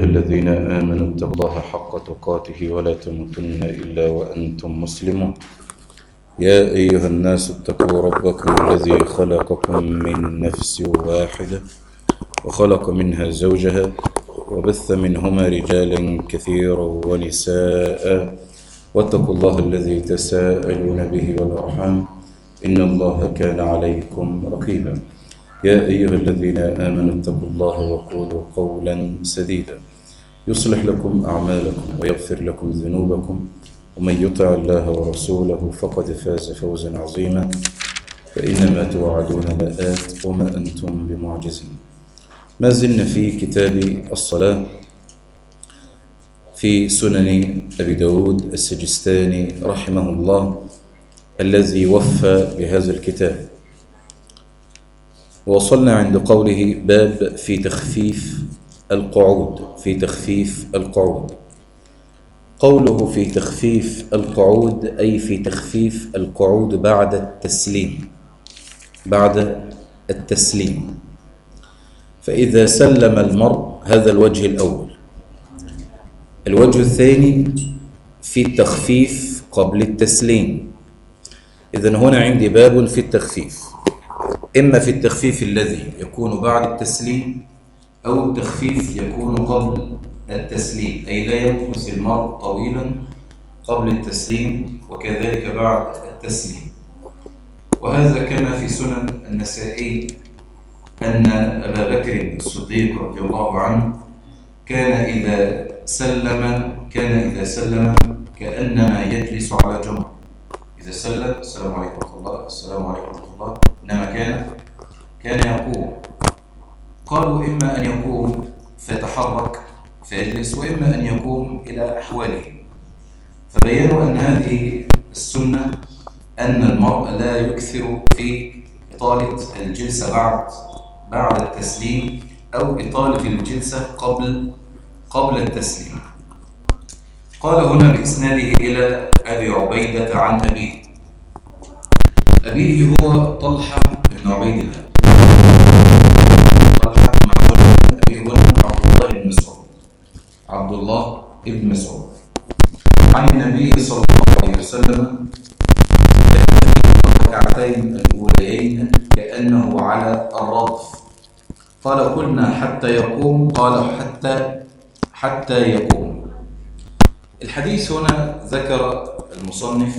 الذين آمنوا اتقوا الله حق تقاته ولا تموتن إلا وأنتم مسلمون يا أيها الناس اتقوا ربكم الذي خلقكم من نفس واحدة وخلق منها زوجها وبث منهما رجالا كثيرا ونساء واتقوا الله الذي تساءلون به والأرحام إن الله كان عليكم رقيبا يا أيها الذين آمنوا اتقوا الله وقولوا قولا سديدا يصلح لكم أعمالكم ويغفر لكم ذنوبكم ومن يطع الله ورسوله فقد فاز فوزا عظيما فإنما توعدون لآت وما أنتم بمعجزين ما زلنا في كتاب الصلاة في سنن أبي داود السجستاني رحمه الله الذي وفى بهذا الكتاب وصلنا عند قوله باب في تخفيف القعود في تخفيف القعود قوله في تخفيف القعود أي في تخفيف القعود بعد التسليم بعد التسليم فإذا سلم المرء هذا الوجه الأول الوجه الثاني في التخفيف قبل التسليم إذن هنا عندي باب في التخفيف إما في التخفيف الذي يكون بعد التسليم أو التخفيف يكون قبل التسليم أي لا يمكث المرء طويلا قبل التسليم وكذلك بعد التسليم وهذا كما في سنن النسائي أن أبا بكر الصديق رضي الله عنه كان إذا سلم كان إذا سلم كأنما يجلس على جمر إذا سلم السلام عليكم ورحمة الله السلام عليكم ورحمة الله إنما كان كان يقوم قالوا إما أن يقوم فيتحرك فيجلس وإما أن يقوم إلى أحواله فبينوا أن هذه السنة أن المرء لا يكثر في إطالة الجلسة بعد بعد التسليم أو إطالة الجلسة قبل قبل التسليم قال هنا بإسناده إلى أبي عبيدة عن أبيه أبيه هو طلحة بن عبيد الله طلحة بن أبيه هو عبد الله بن مسعود عبد الله بن مسعود عن النبي صلى الله عليه وسلم الركعتين الأوليين كأنه على الرضف قال قلنا حتى يقوم قال حتى حتى يقوم الحديث هنا ذكر المصنف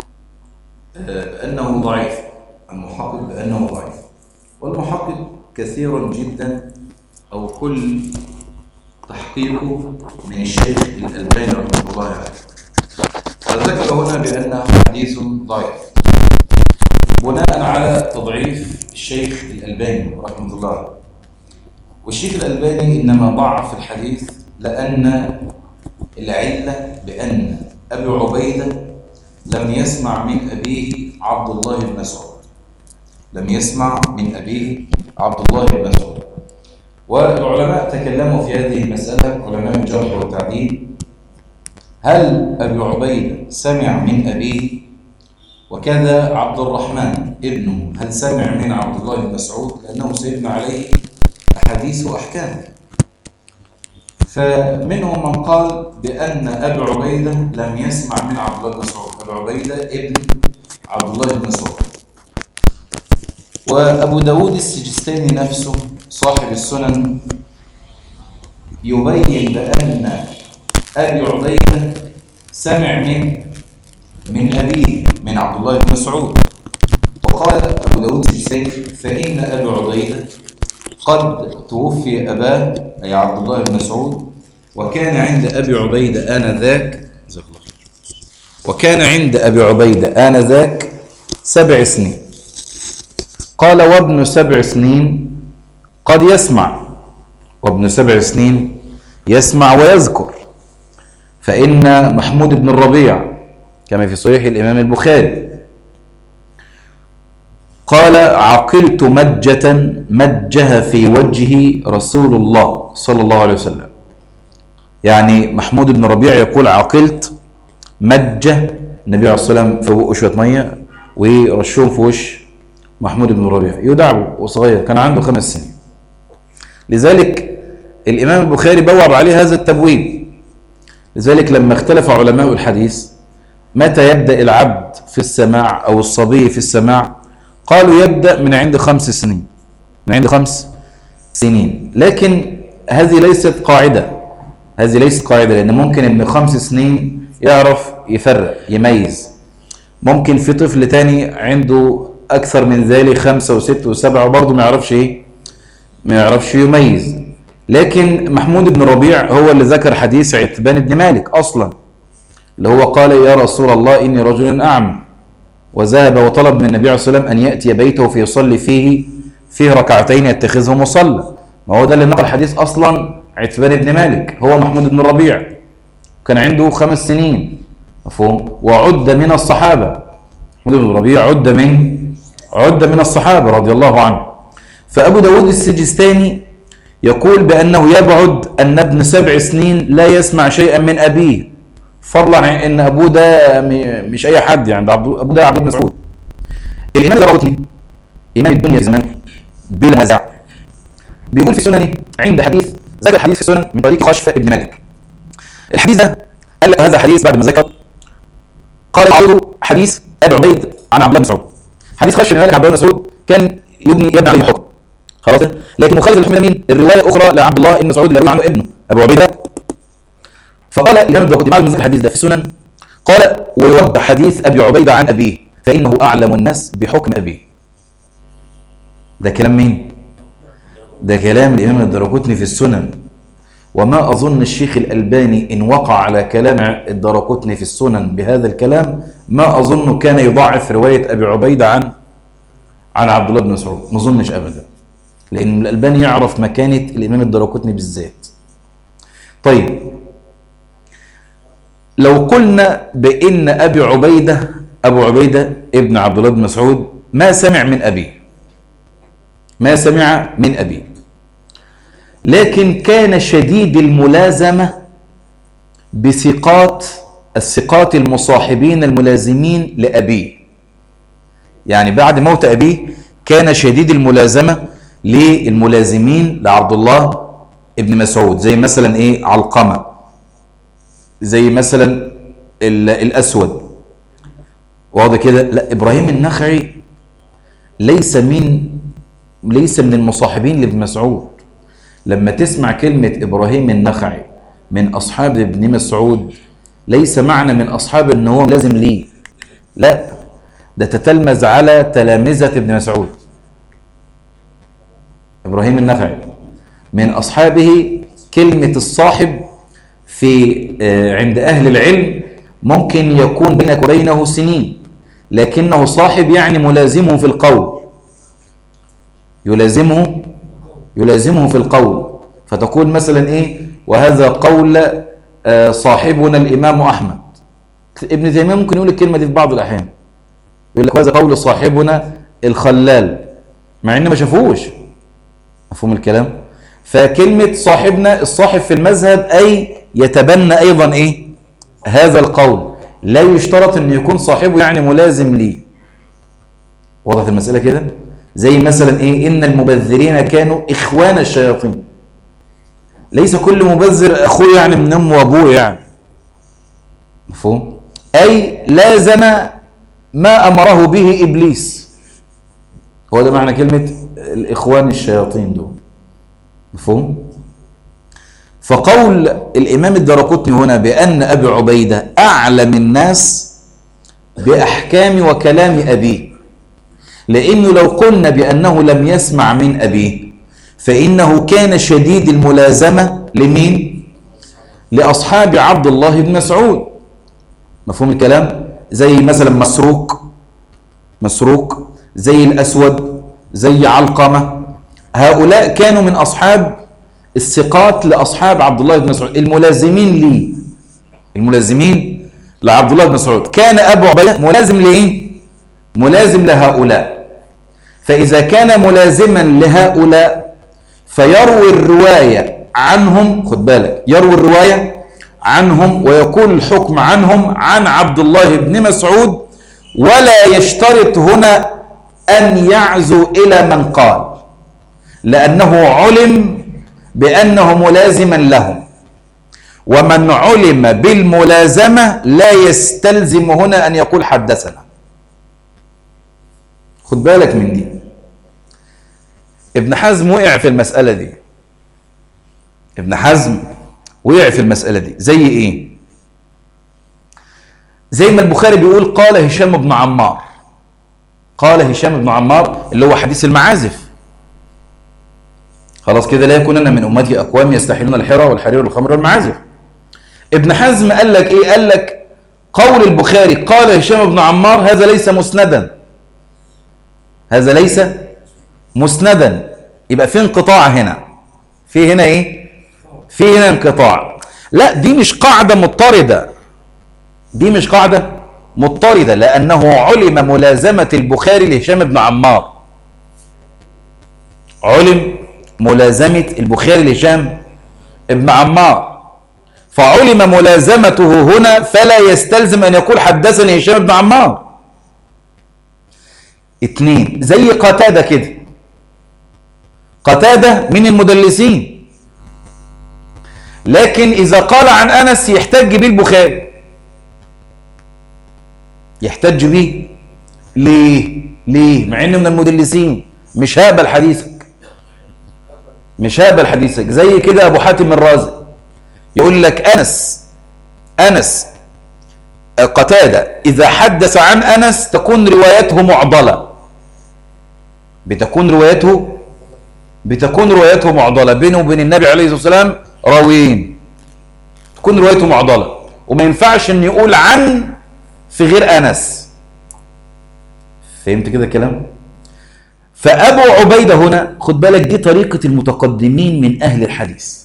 بأنه ضعيف المحقق بأنه ضعيف والمحقق كثيرا جدا أو كل تحقيقه من الشيخ الألباني رحمه الله عليه فذكر هنا بأنه حديث ضعيف بناء على تضعيف الشيخ الألباني رحمه الله عليه والشيخ الألباني إنما ضعف الحديث لأن العلة بأن أبي عبيدة لم يسمع من أبيه عبد الله بن مسعود لم يسمع من أبيه عبد الله بن مسعود والعلماء تكلموا في هذه المسألة علماء الجرح والتعديل هل أبي عبيدة سمع من أبيه وكذا عبد الرحمن ابنه هل سمع من عبد الله بن مسعود لأنه سيبنى عليه أحاديث وأحكام فمنهم من قال بأن أبي عبيدة لم يسمع من عبد الله بن مسعود أبي عبيدة ابن عبد الله بن مسعود وأبو داود السجستاني نفسه صاحب السنن يبين بأن أبي عبيدة سمع من من أبيه من عبد الله بن مسعود وقال أبو داود السجستاني فإن أبي عبيدة قد توفي أباه أي عبد الله بن مسعود وكان عند أبي عبيدة آنذاك وكان عند أبي عبيدة آنذاك سبع سنين قال وابن سبع سنين قد يسمع وابن سبع سنين يسمع ويذكر فإن محمود بن الربيع كما في صحيح الإمام البخاري قال عقلت مجة مجها في وجه رسول الله صلى الله عليه وسلم يعني محمود بن ربيع يقول عقلت مجة النبي عليه الصلاة والسلام في بقه شوية مية ورشهم في وش محمود بن ربيع يدعو وصغير كان عنده خمس سنين لذلك الإمام البخاري بوب عليه هذا التبويب لذلك لما اختلف علماء الحديث متى يبدأ العبد في السماع أو الصبي في السماع قالوا يبدأ من عند خمس سنين من عند خمس سنين لكن هذه ليست قاعدة هذه ليست قاعدة لأن ممكن ابن خمس سنين يعرف يفرق يميز ممكن في طفل تاني عنده أكثر من ذلك خمسة وست وسبعة وبرضه ما يعرفش إيه ما يعرفش يميز لكن محمود بن ربيع هو اللي ذكر حديث عتبان بن مالك أصلا اللي هو قال يا رسول الله إني رجل أعمى وذهب وطلب من النبي عليه الصلاة والسلام أن يأتي بيته فيصلي فيه فيه ركعتين يتخذه مصلى ما هو ده اللي نقل الحديث أصلا عتبان بن مالك هو محمود بن ربيع كان عنده خمس سنين مفهوم وعد من الصحابة محمود بن ربيع عد من عد من الصحابة رضي الله عنه فأبو داود السجستاني يقول بأنه يبعد أن ابن سبع سنين لا يسمع شيئا من أبيه فضلا عن أن أبوه ده م- مش أي حد يعني ده عبد- أبوه ده عبد بن مسعود الإمام الراوتي إمام الدنيا زمان بلا نزاع بيقول في سننه عند حديث ذكر حديث في سنن من طريق خشفة ابن مالك الحديث ده قال لك هذا حديث بعد ما ذكر قال يعرض حديث ابي عبيد عن عبد الله بن مسعود حديث خشفة ابن مالك عن عبد الله بن مسعود كان يبني يبني عليه الحكم خلاص لكن مخالف الحكم مين الروايه اخرى لعبد الله بن مسعود اللي روى عنه ابنه ابو عبيده فقال الامام الداودي بعد ما ذكر الحديث ده في السنن قال ويرد حديث ابي عبيده عن ابيه فانه اعلم الناس بحكم ابيه ده كلام مين ده كلام الامام الدرقطني في السنن وما اظن الشيخ الالباني ان وقع على كلام الدرقطني في السنن بهذا الكلام ما اظنه كان يضاعف روايه ابي عبيده عن عن عبد الله بن مسعود ما اظنش ابدا لان الالباني يعرف مكانه الامام الدرقطني بالذات طيب لو قلنا بان ابي عبيده ابو عبيده ابن عبد الله بن مسعود ما سمع من ابيه ما سمع من ابيه لكن كان شديد الملازمه بثقات الثقات المصاحبين الملازمين لابيه يعني بعد موت أبيه كان شديد الملازمة للملازمين لعبد الله ابن مسعود زي مثلا إيه علقمة زي مثلا ال- الأسود واضح كده لا إبراهيم النخعي ليس من ليس من المصاحبين لابن مسعود لما تسمع كلمة إبراهيم النخعي من أصحاب ابن مسعود ليس معنى من أصحاب إن هو لازم ليه لا ده تتلمذ على تلامذة ابن مسعود إبراهيم النخعي من أصحابه كلمة الصاحب في آه، عند أهل العلم ممكن يكون بينك وبينه سنين لكنه صاحب يعني ملازمه في القول يلازمه يلازمه في القول فتقول مثلا ايه وهذا قول آه، صاحبنا الامام احمد ابن تيميه ممكن يقول الكلمه دي في بعض الاحيان يقول لك هذا قول صاحبنا الخلال مع ان ما شافوش مفهوم الكلام فكلمه صاحبنا الصاحب في المذهب اي يتبنى ايضا ايه هذا القول لا يشترط ان يكون صاحبه يعني ملازم ليه وضحت المساله كده زي مثلا ايه ان المبذرين كانوا اخوان الشياطين ليس كل مبذر اخوه يعني من امه وابوه يعني مفهوم اي لازم ما امره به ابليس هو ده معنى كلمه الاخوان الشياطين دول مفهوم فقول الامام الدرقطني هنا بان ابي عبيده اعلم الناس باحكام وكلام ابيه لانه لو قلنا بانه لم يسمع من ابيه فانه كان شديد الملازمه لمين لاصحاب عبد الله بن مسعود مفهوم الكلام زي مثلا مسروق مسروق زي الاسود زي علقمه هؤلاء كانوا من اصحاب الثقات لاصحاب عبد الله بن مسعود الملازمين ليه الملازمين لعبد الله بن مسعود كان ابو عبيده ملازم لايه ملازم لهؤلاء فاذا كان ملازما لهؤلاء فيروي الروايه عنهم خد بالك يروي الروايه عنهم ويكون الحكم عنهم عن عبد الله بن مسعود ولا يشترط هنا ان يعزو الى من قال لانه علم بأنه ملازما لهم ومن علم بالملازمة لا يستلزم هنا أن يقول حدثنا خد بالك من دي ابن حزم وقع في المسألة دي ابن حزم وقع في المسألة دي زي ايه زي ما البخاري بيقول قال هشام بن عمار قال هشام بن عمار اللي هو حديث المعازف خلاص كده لا يكونن من امتي اقوام يستحلون الحرى والحرير والخمر والمعازف ابن حزم قال لك ايه قال لك قول البخاري قال هشام بن عمار هذا ليس مسندا هذا ليس مسندا يبقى في انقطاع هنا في هنا ايه في هنا انقطاع لا دي مش قاعدة مضطردة دي مش قاعدة مضطردة لأنه علم ملازمة البخاري لهشام بن عمار علم ملازمة البخاري لهشام بن عمار فعلم ملازمته هنا فلا يستلزم أن يقول حدثني هشام بن عمار اتنين زي قتادة كده قتادة من المدلسين لكن إذا قال عن أنس يحتج به البخاري يحتج به ليه ليه مع انه من المدلسين مش هقبل حديثك مش هقبل حديثك زي كده ابو حاتم الرازي يقول لك انس انس قتاده اذا حدث عن انس تكون روايته معضله بتكون روايته بتكون روايته معضله بينه وبين النبي عليه الصلاه والسلام راويين تكون روايته معضله وما ينفعش ان يقول عن في غير انس فهمت كده الكلام فابو عبيده هنا خد بالك دي طريقه المتقدمين من اهل الحديث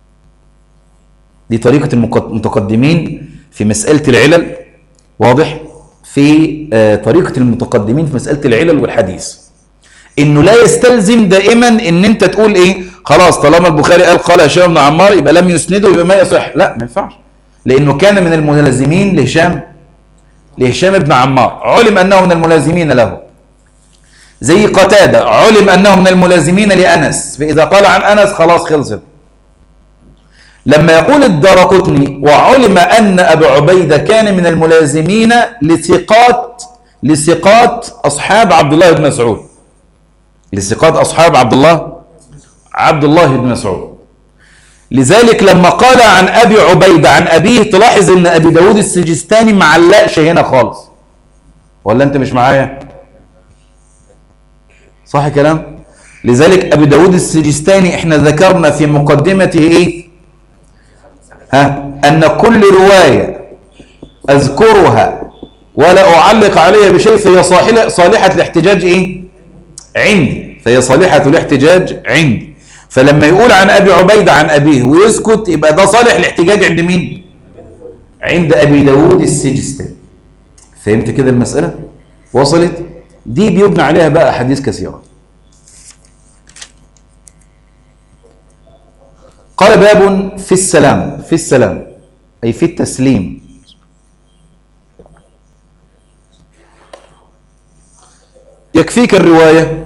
دي طريقه المتقدمين في مساله العلل واضح في آه طريقه المتقدمين في مساله العلل والحديث انه لا يستلزم دائما ان انت تقول ايه خلاص طالما البخاري قال قال هشام بن عمار يبقى لم يسنده يبقى ما يصح لا ما ينفعش لانه كان من الملازمين لهشام لهشام بن عمار علم انه من الملازمين له زي قتادة علم انه من الملازمين لانس فاذا قال عن انس خلاص خلصت لما يقول الدرقطني وعلم ان ابا عبيده كان من الملازمين لثقات لثقات اصحاب عبد الله بن مسعود لثقات اصحاب عبد الله عبد الله بن مسعود لذلك لما قال عن ابي عبيده عن ابيه تلاحظ ان ابي داود السجستاني معلقش هنا خالص ولا انت مش معايا صح كلام لذلك ابي داود السجستاني احنا ذكرنا في مقدمته ايه ها ان كل روايه اذكرها ولا اعلق عليها بشيء فهي صالحه صالحه الاحتجاج ايه عندي فهي صالحه الاحتجاج عندي فلما يقول عن ابي عبيده عن ابيه ويسكت يبقى ده صالح الاحتجاج عند مين عند ابي داود السجستاني فهمت كده المساله وصلت دي بيبنى عليها بقى احاديث كثيره قال باب في السلام في السلام اي في التسليم يكفيك الروايه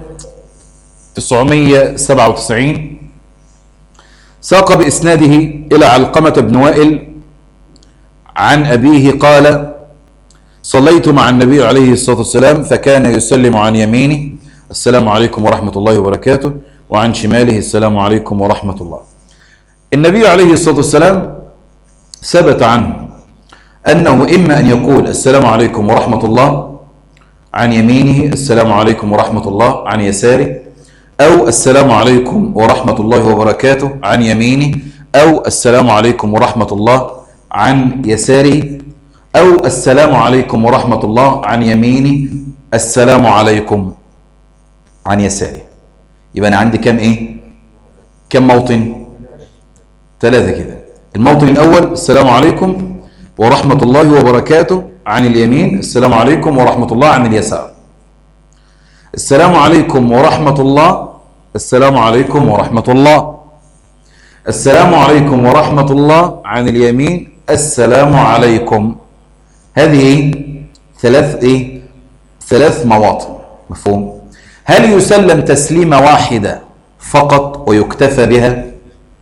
997 ساق بإسناده إلى علقمة بن وائل عن أبيه قال صليت مع النبي عليه الصلاة والسلام فكان يسلم عن يمينه السلام عليكم ورحمة الله وبركاته وعن شماله السلام عليكم ورحمة الله النبي عليه الصلاة والسلام ثبت عنه أنه إما أن يقول السلام عليكم ورحمة الله عن يمينه السلام عليكم ورحمة الله عن يساره أو السلام عليكم ورحمة الله وبركاته عن يمينه أو السلام عليكم ورحمة الله عن يساره أو السلام عليكم ورحمة الله عن يمينه السلام عليكم عن يساره يبقى أنا عندي كم إيه؟ كم موطن؟ ثلاثة كده الموطن الأول السلام عليكم ورحمة الله وبركاته عن اليمين السلام عليكم ورحمة الله عن اليسار السلام عليكم ورحمة الله السلام عليكم ورحمة الله السلام عليكم ورحمة الله عن اليمين السلام عليكم هذه ايه ثلاث ايه ثلاث مواطن مفهوم هل يسلم تسليمة واحدة فقط ويكتفى بها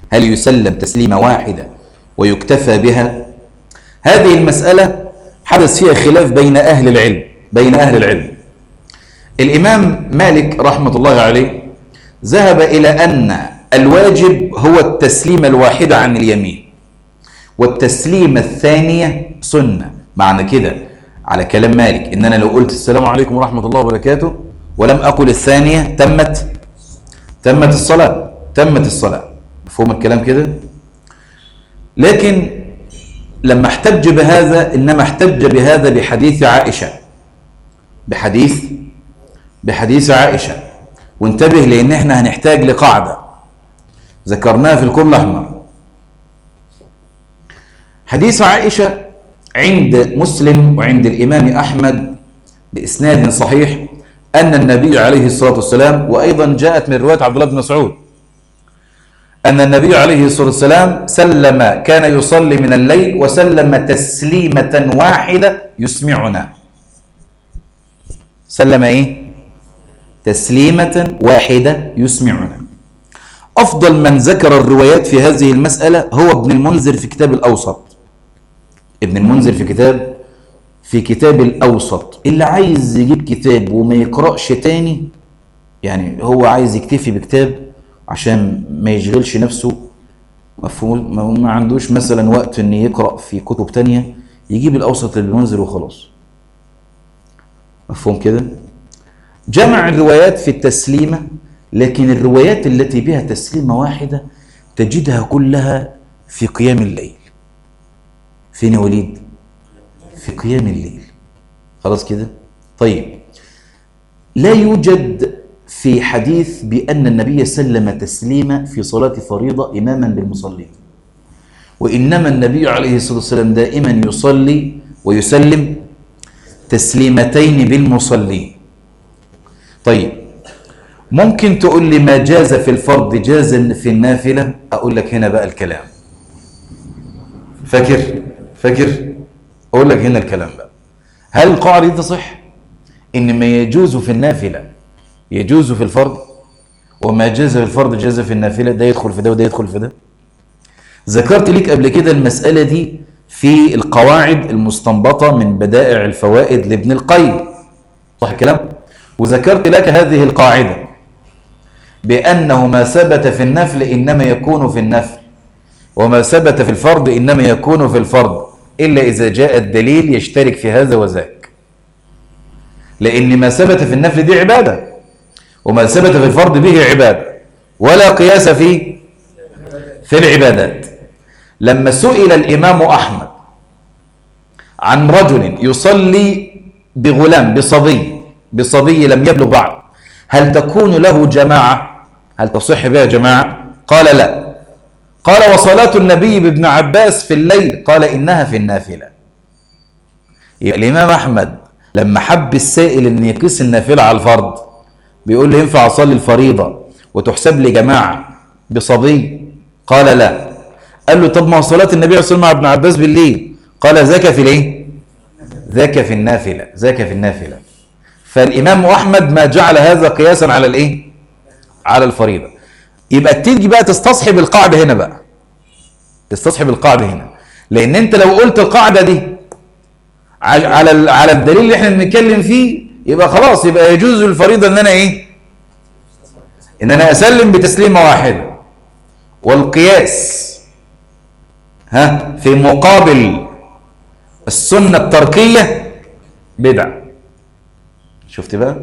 هل يسلم تسليمة واحدة ويكتفى بها هذه المسألة حدث فيها خلاف بين أهل العلم بين أهل العلم الإمام مالك رحمة الله عليه ذهب إلى أن الواجب هو التسليم الواحدة عن اليمين والتسليمة الثانية سنة معنى كده على كلام مالك إن أنا لو قلت السلام عليكم ورحمة الله وبركاته ولم أقل الثانية تمت تمت الصلاة تمت الصلاة مفهوم الكلام كده لكن لما احتج بهذا إنما احتج بهذا بحديث عائشة بحديث بحديث عائشة وانتبه لأن احنا هنحتاج لقاعدة ذكرناها في الكل الأحمر حديث عائشة عند مسلم وعند الإمام أحمد بإسناد صحيح أن النبي عليه الصلاة والسلام وأيضا جاءت من رواية عبد الله بن مسعود أن النبي عليه الصلاة والسلام سلم كان يصلي من الليل وسلم تسليمة واحدة يسمعنا سلم إيه؟ تسليمة واحدة يسمعنا أفضل من ذكر الروايات في هذه المسألة هو ابن المنذر في كتاب الأوسط ابن المنذر في كتاب في كتاب الأوسط اللي عايز يجيب كتاب وما يقرأش تاني يعني هو عايز يكتفي بكتاب عشان ما يشغلش نفسه مفهوم ما- ما عندوش مثلا وقت ان يقرأ في كتب تانية يجيب الأوسط لابن المنذر وخلاص مفهوم كده جمع الروايات في التسليمة لكن الروايات التي بها تسليمة واحدة تجدها كلها في قيام الليل فين يا وليد في قيام الليل خلاص كده طيب لا يوجد في حديث بأن النبي سلم تسليما في صلاة فريضة إماما بالمصلين وإنما النبي عليه الصلاة والسلام دائما يصلي ويسلم تسليمتين بالمصلين طيب ممكن تقول لي ما جاز في الفرض جاز في النافلة أقول لك هنا بقى الكلام فاكر فاكر أقول لك هنا الكلام بقى هل القاعدة دي تصح إن ما يجوز في النافلة يجوز في الفرض وما جاز في الفرض جاز في النافلة ده يدخل في ده وده يدخل في ده ذكرت لك قبل كده المسألة دي في القواعد المستنبطة من بدائع الفوائد لابن القيم صح الكلام وذكرت لك هذه القاعدة بأنه ما ثبت في النفل إنما يكون في النفل وما ثبت في الفرض إنما يكون في الفرض إلا إذا جاء الدليل يشترك في هذا وذاك لأن ما ثبت في النفل دي عبادة وما ثبت في الفرض به عبادة ولا قياس في في العبادات لما سئل الإمام أحمد عن رجل يصلي بغلام بصبي بصبي لم يبلغ بعد هل تكون له جماعة هل تصح بها جماعة قال لا قال وصلاة النبي بابن عباس في الليل قال إنها في النافلة يبقى الإمام أحمد لما حب السائل أن يقيس النافلة على الفرض بيقول له ينفع أصلي الفريضة وتحسب لي جماعة بصبي قال لا قال له طب ما هو صلاة النبي عليه الصلاة والسلام مع ابن عباس بالليل قال ذاك في الايه ذاك في النافلة ذاك في النافلة فالإمام أحمد ما جعل هذا قياسا على الايه على الفريضة يبقى تيجي بقى تستصحب القاعدة هنا بقى تستصحب القاعدة هنا لأن أنت لو قلت القاعدة دي على على على الدليل اللي احنا بنتكلم فيه يبقى خلاص يبقى يجوز الفريضة ان انا ايه ان انا اسلم بتسليمة واحدة والقياس ها في مقابل السنة التركية بدعة شفت بقى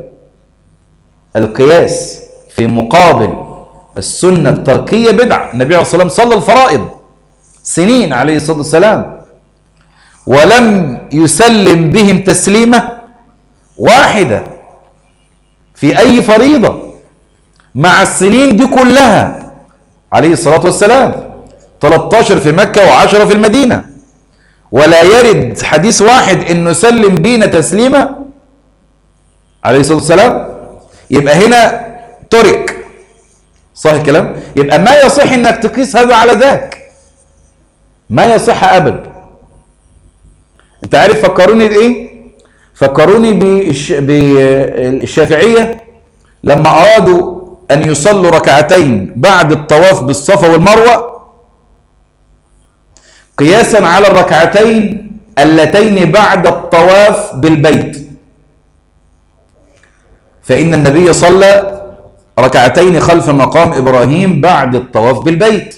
القياس في مقابل السنة التركية بدعة النبي عليه الصلاة والسلام صلى الفرائض سنين عليه الصلاة والسلام ولم يسلم بهم تسليمة واحدة في أي فريضة مع السنين دي كلها عليه الصلاة والسلام 13 في مكة و10 في المدينة ولا يرد حديث واحد انه سلم بينا تسليمة عليه الصلاة والسلام يبقى هنا ترك صح الكلام يبقى ما يصح انك تقيس هذا على ذاك ما يصح ابدا انت عارف فكروني بايه فكروني بالش... بالشافعية لما ارادوا ان يصلوا ركعتين بعد الطواف بالصفا والمروة قياسا على الركعتين اللتين بعد الطواف بالبيت فإن النبي صلى ركعتين خلف مقام إبراهيم بعد الطواف بالبيت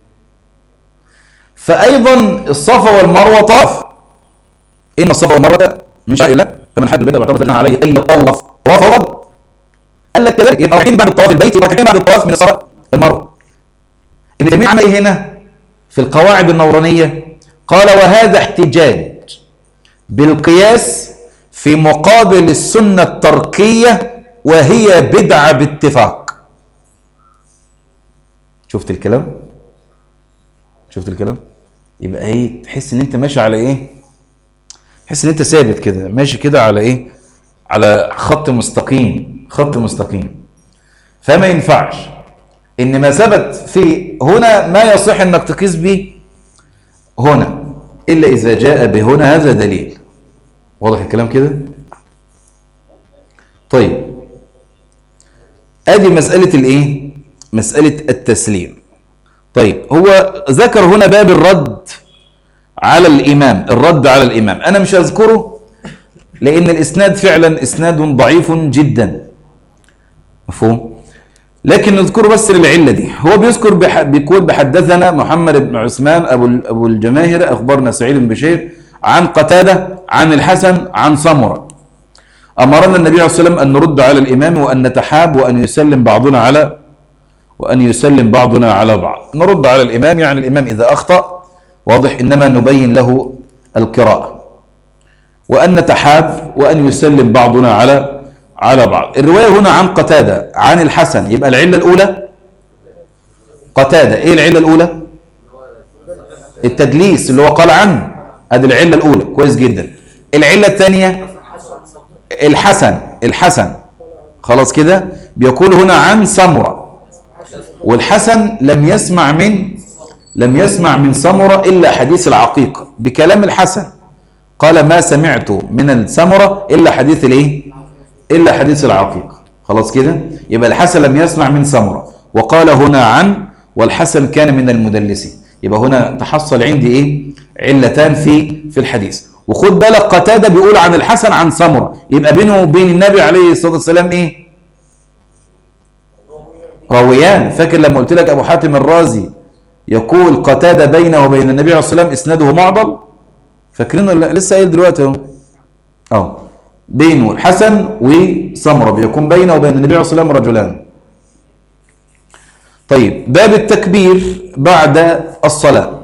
فأيضا الصفا والمروة طاف إن الصفا والمروة من شاء الله فمن حد البيت واعتمد لنا عليه أي طواف طواف فرض قال لك كذلك يبقى ركعتين بعد الطواف البيت وركعتين بعد الطواف من الصفا والمروة ابن تيمية عمل ايه هنا في القواعد النورانية قال وهذا احتجاج بالقياس في مقابل السنة التركية وهي بدعة باتفاق شفت الكلام شفت الكلام يبقى ايه تحس ان انت ماشي على ايه تحس ان انت ثابت كده ماشي كده على ايه على خط مستقيم خط مستقيم فما ينفعش ان ما ثبت في هنا ما يصح انك تقيس به هنا الا اذا جاء بهنا هذا دليل واضح الكلام كده طيب ادي مساله الايه مساله التسليم طيب هو ذكر هنا باب الرد على الامام الرد على الامام انا مش هذكره لان الاسناد فعلا اسناد ضعيف جدا مفهوم لكن نذكره بس للعله دي هو بيذكر بح... بيقول بحدثنا محمد بن عثمان ابو ال- ابو الجماهر اخبرنا سعيد بن بشير عن قتاده عن الحسن عن سمره امرنا النبي عليه الصلاه والسلام ان نرد على الامام وان نتحاب وان يسلم بعضنا على وان يسلم بعضنا على بعض نرد على الامام يعني الامام اذا اخطا واضح انما نبين له القراءه وان نتحاب وان يسلم بعضنا على على بعض الروايه هنا عن قتاده عن الحسن يبقى العله الاولى قتاده ايه العله الاولى التدليس اللي هو قال عنه ادي العله الاولى كويس جدا العله الثانيه الحسن الحسن خلاص كده بيقول هنا عن سمره والحسن لم يسمع من لم يسمع من سمره الا حديث العقيقه بكلام الحسن قال ما سمعت من السمره الا حديث الايه الا حديث العقيقه خلاص كده يبقى الحسن لم يسمع من سمره وقال هنا عن والحسن كان من المدلسين يبقى هنا تحصل عندي ايه علتان في في الحديث وخد بالك قتاده بيقول عن الحسن عن سمره يبقى بينه وبين النبي عليه الصلاه والسلام ايه راويان فاكر لما قلت لك ابو حاتم الرازي يقول قتاده بينه وبين النبي عليه الصلاه والسلام اسناده معضل فاكرين ولا لأ؟ لسه قايل دلوقتي اهو اه بينه الحسن وسمره بيكون بينه وبين النبي عليه الصلاه والسلام رجلان طيب باب التكبير بعد الصلاه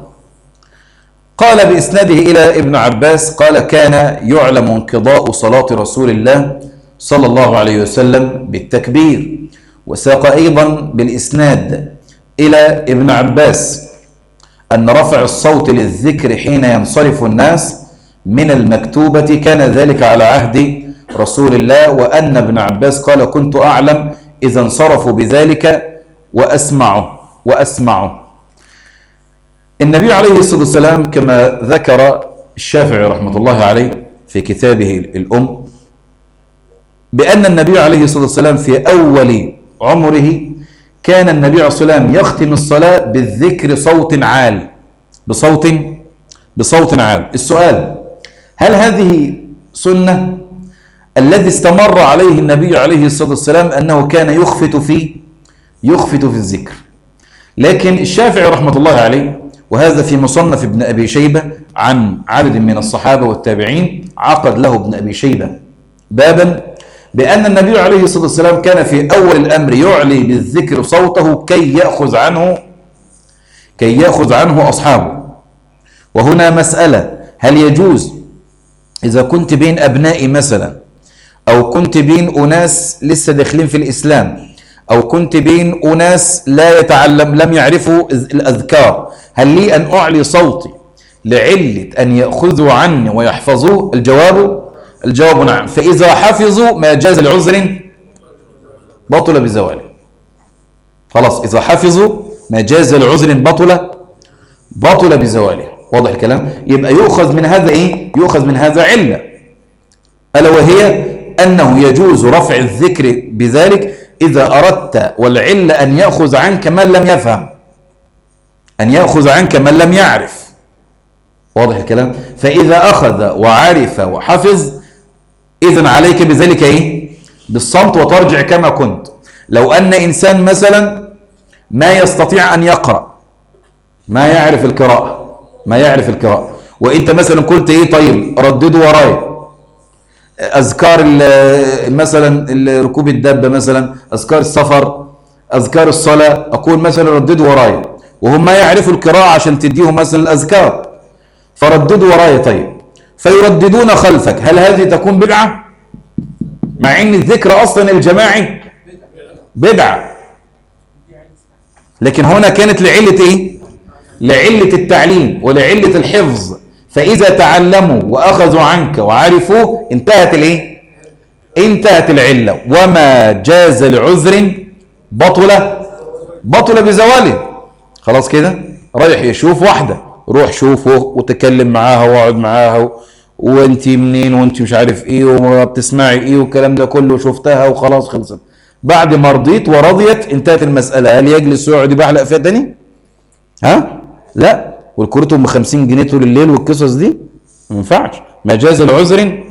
قال بإسناده إلى ابن عباس قال كان يعلم انقضاء صلاة رسول الله صلى الله عليه وسلم بالتكبير وساق أيضا بالإسناد إلى ابن عباس أن رفع الصوت للذكر حين ينصرف الناس من المكتوبة كان ذلك على عهد رسول الله وأن ابن عباس قال كنت أعلم إذا انصرفوا بذلك وأسمعه وأسمعه النبي عليه الصلاة والسلام كما ذكر الشافعي رحمة الله عليه في كتابه الأم بأن النبي عليه الصلاة والسلام في أول عمره كان النبي عليه الصلاة والسلام يختم الصلاة بالذكر صوت عال بصوت بصوت عال السؤال هل هذه سنة الذي استمر عليه النبي عليه الصلاة والسلام أنه كان يخفت في يخفت في الذكر لكن الشافعي رحمة الله عليه وهذا في مصنف ابن أبي شيبة عن عدد من الصحابة والتابعين عقد له ابن أبي شيبة بابا بأن النبي عليه الصلاة والسلام كان في أول الأمر يعلي بالذكر صوته كي يأخذ عنه كي يأخذ عنه أصحابه وهنا مسألة هل يجوز إذا كنت بين أبنائي مثلا أو كنت بين أناس لسه داخلين في الإسلام أو كنت بين أناس لا يتعلم لم يعرفوا الأذكار هل لي أن أعلي صوتي لعلة أن يأخذوا عني ويحفظوه الجواب الجواب نعم فإذا حفظوا ما جاز لعذر بطل بزواله خلاص إذا حفظوا ما جاز لعذر بطل بطل بزواله واضح الكلام يبقى يؤخذ من هذا إيه يؤخذ من هذا علة ألا وهي أنه يجوز رفع الذكر بذلك إذا أردت والعلة أن يأخذ عنك من لم يفهم أن يأخذ عنك من لم يعرف واضح الكلام فإذا أخذ وعرف وحفظ إذن عليك بذلك إيه بالصمت وترجع كما كنت لو أن إنسان مثلا ما يستطيع أن يقرأ ما يعرف القراءة ما يعرف القراءة وانت مثلا قلت ايه طيب ردده ورايا اذكار ال- مثلا ال- ركوب الدابه مثلا اذكار السفر اذكار الصلاه اقول مثلا ردده ورايا وهم ما يعرفوا القراءه عشان تديهم مثلا الاذكار فرددوا ورايا طيب فيرددون خلفك هل هذه تكون بدعه مع ان الذكر اصلا الجماعي بدعه لكن هنا كانت لعله ايه لعلة التعليم ولعلة الحفظ فإذا تعلموا وأخذوا عنك وعرفوا انتهت الايه انتهت العلة وما جاز لعذر بطل بطل بزواله خلاص كده رايح يشوف واحدة روح شوفه وتكلم معاها واقعد معاها وانت منين وانت مش عارف ايه وبتسمعي ايه والكلام ده كله شفتها وخلاص خلصت بعد ما رضيت ورضيت انتهت المسألة هل يجلس ويقعد يبحلق فيها تاني؟ ها؟ لا والكروت ام 50 جنيه طول الليل والقصص دي ما ينفعش مجاز العذر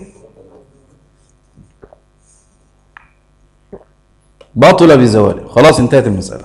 بطل بزواله خلاص انتهت المسألة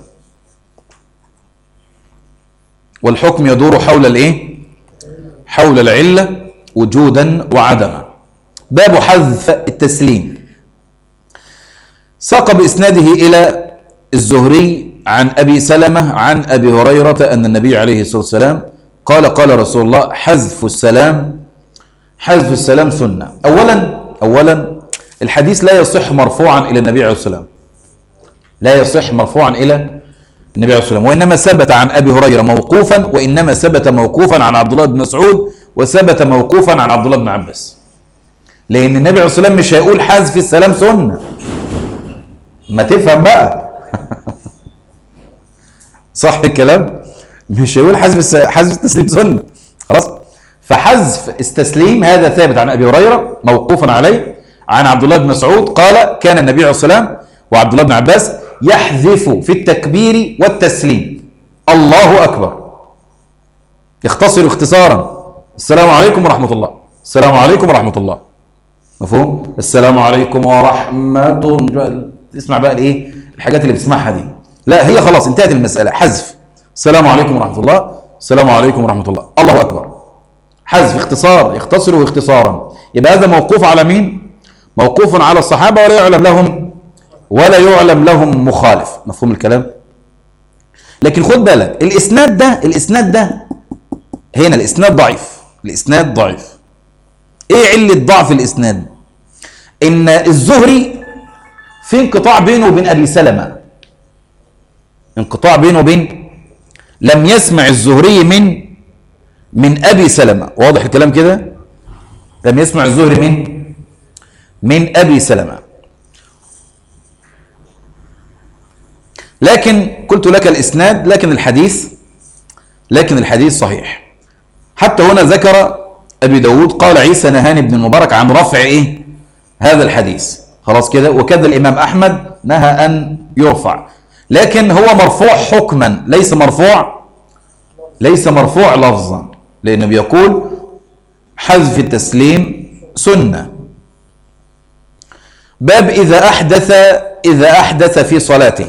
والحكم يدور حول الايه حول العلة وجودا وعدما باب حذف التسليم ساق بإسناده إلى الزهري عن أبي سلمة عن أبي هريرة أن النبي عليه الصلاة والسلام قال قال رسول الله حذف السلام حذف السلام سنة أولا أولا الحديث لا يصح مرفوعا إلى النبي عليه الصلاة والسلام لا يصح مرفوعا إلى النبي عليه الصلاة والسلام وإنما ثبت عن أبي هريرة موقوفا وإنما ثبت موقوفا عن عبد الله بن مسعود وثبت موقوفا عن عبد الله بن عباس لأن النبي عليه الصلاة والسلام مش هيقول حذف السلام سنة ما تفهم بقى صح الكلام مش هيقول حذف الس- حذف التسليم سنه خلاص فحذف التسليم هذا ثابت عن ابي هريره موقوفا عليه عن عبد الله بن مسعود قال كان النبي عليه الصلاه والسلام وعبد الله بن عباس يحذف في التكبير والتسليم الله اكبر يختصر اختصارا السلام عليكم ورحمه الله السلام عليكم ورحمه الله مفهوم السلام عليكم ورحمه الله تسمع بقى الايه الحاجات اللي بتسمعها دي لا هي خلاص انتهت المساله حذف السلام عليكم ورحمه الله السلام عليكم ورحمه الله الله اكبر حذف اختصار يختصر اختصارا يبقى هذا موقوف على مين موقوف على الصحابه ولا يعلم لهم ولا يعلم لهم مخالف مفهوم الكلام لكن خد بالك الاسناد ده الاسناد ده هنا الاسناد ضعيف الاسناد ضعيف ايه عله ضعف الاسناد ان الزهري في انقطاع بينه وبين ابي سلمه انقطاع بينه وبين لم يسمع الزهري من من ابي سلمه واضح الكلام كده لم يسمع الزهري من من ابي سلمه لكن قلت لك الاسناد لكن الحديث لكن الحديث صحيح حتى هنا ذكر ابي داود قال عيسى نهاني بن المبارك عن رفع ايه هذا الحديث خلاص كده وكذا الامام احمد نهى ان يرفع لكن هو مرفوع حكما ليس مرفوع ليس مرفوع لفظا لانه بيقول حذف التسليم سنه باب اذا احدث اذا احدث في صلاته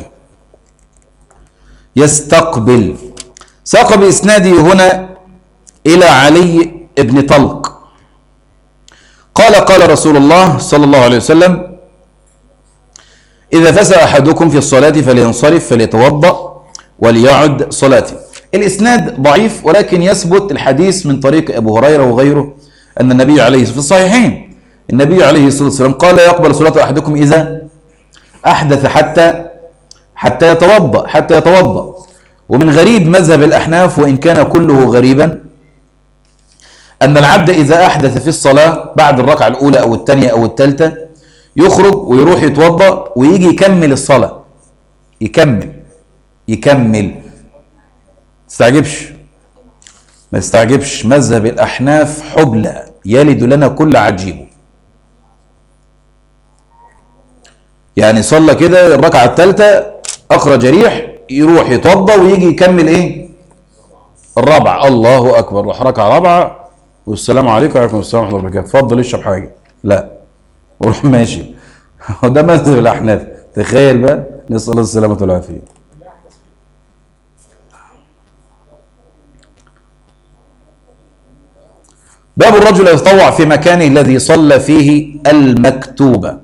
يستقبل ساق باسناده هنا الى علي بن طلق قال قال رسول الله صلى الله عليه وسلم إذا فسأ أحدكم في الصلاة فلينصرف فليتوضأ وليعد صلاته الإسناد ضعيف ولكن يثبت الحديث من طريق أبو هريرة وغيره أن النبي عليه في الصحيحين النبي عليه الصلاة والسلام قال لا يقبل صلاة أحدكم إذا أحدث حتى حتى يتوضأ حتى يتوضأ ومن غريب مذهب الأحناف وإن كان كله غريبا أن العبد إذا أحدث في الصلاة بعد الركعة الأولى أو الثانية أو الثالثة يخرج ويروح يتوضأ ويجي يكمل الصلاة يكمل يكمل تستعجبش ما تستعجبش مذهب الأحناف حبلى يلد لنا كل عجيب يعني صلى كده الركعة الثالثة أخرج ريح يروح يتوضأ ويجي يكمل إيه الرابعة الله أكبر راح ركعة رابعة والسلام عليكم وعليكم السلام ورحمه الله وبركاته اتفضل اشرب حاجه لا وروح ماشي هو ده مذهب الاحناف تخيل بقى نسال الله السلامه والعافيه باب الرجل يتطوع في مكانه الذي صلى فيه المكتوبة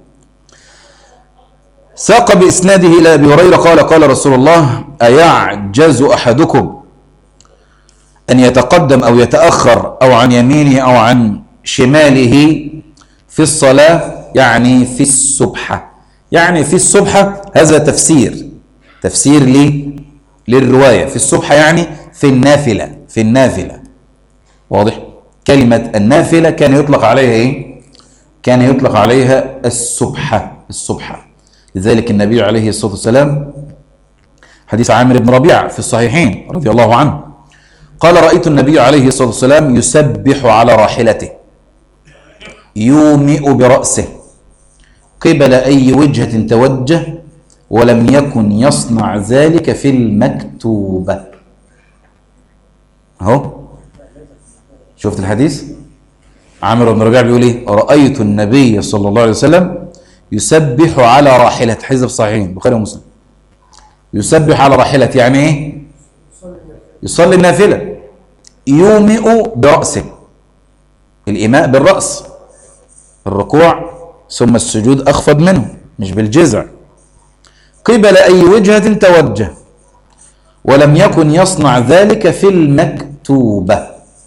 ساق بإسناده إلى أبي هريرة قال قال رسول الله أيعجز أحدكم أن يتقدم أو يتأخر أو عن يمينه أو عن شماله في الصلاة يعني في السبحة يعني في السبحة هذا تفسير تفسير لي للرواية في السبحة يعني في النافلة في النافلة واضح كلمة النافلة كان يطلق عليها إيه؟ كان يطلق عليها السبحة السبحة لذلك النبي عليه الصلاة والسلام حديث عامر بن ربيعة في الصحيحين رضي الله عنه قال رأيت النبي عليه الصلاة والسلام يسبح على راحلته يومئ برأسه قبل أي وجهة توجه ولم يكن يصنع ذلك في المكتوبة أهو شفت الحديث عامر بن ربيعة بيقول ايه رأيت النبي صلى الله عليه وسلم يسبح على راحلة حزب صحيحين البخاري ومسلم يسبح على راحلة يعني ايه يصلي النافلة يومئ برأسه الإيماء بالرأس الركوع ثم السجود أخفض منه مش بالجذع قبل أي وجهة توجه ولم يكن يصنع ذلك في المكتوبة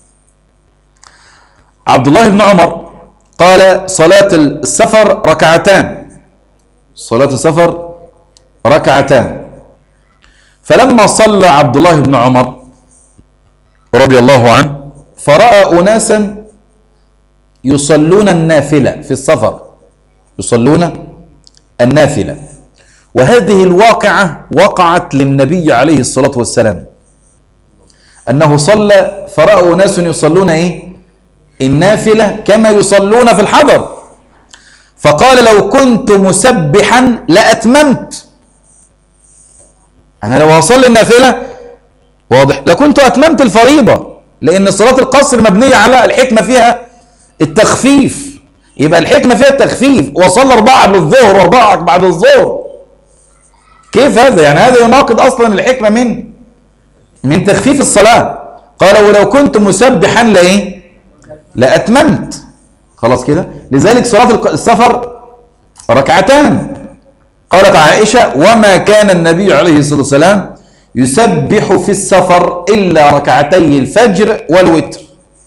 عبد الله بن عمر قال صلاة السفر ركعتان صلاة السفر ركعتان فلما صلى عبد الله بن عمر رضي الله عنه فرأى أناسا يصلون النافلة في السفر يصلون النافلة وهذه الواقعة وقعت للنبي عليه الصلاة والسلام أنه صلى فرأى أناس يصلون إيه النافلة كما يصلون في الحضر فقال لو كنت مسبحا لأتممت أنا لو أصلي النافلة واضح لكنت أتممت الفريضة لأن صلاة القصر مبنية على الحكمة فيها التخفيف يبقى الحكمة فيها التخفيف وصلى أربعة قبل الظهر وأربعة بعد الظهر كيف هذا يعني هذا يناقض أصلا الحكمة من من تخفيف الصلاة قال ولو كنت مسبحا لإيه لأتممت خلاص كده لذلك صلاة السفر ركعتان قالت عائشة وما كان النبي عليه الصلاة والسلام يسبح في السفر إلا ركعتي الفجر والوتر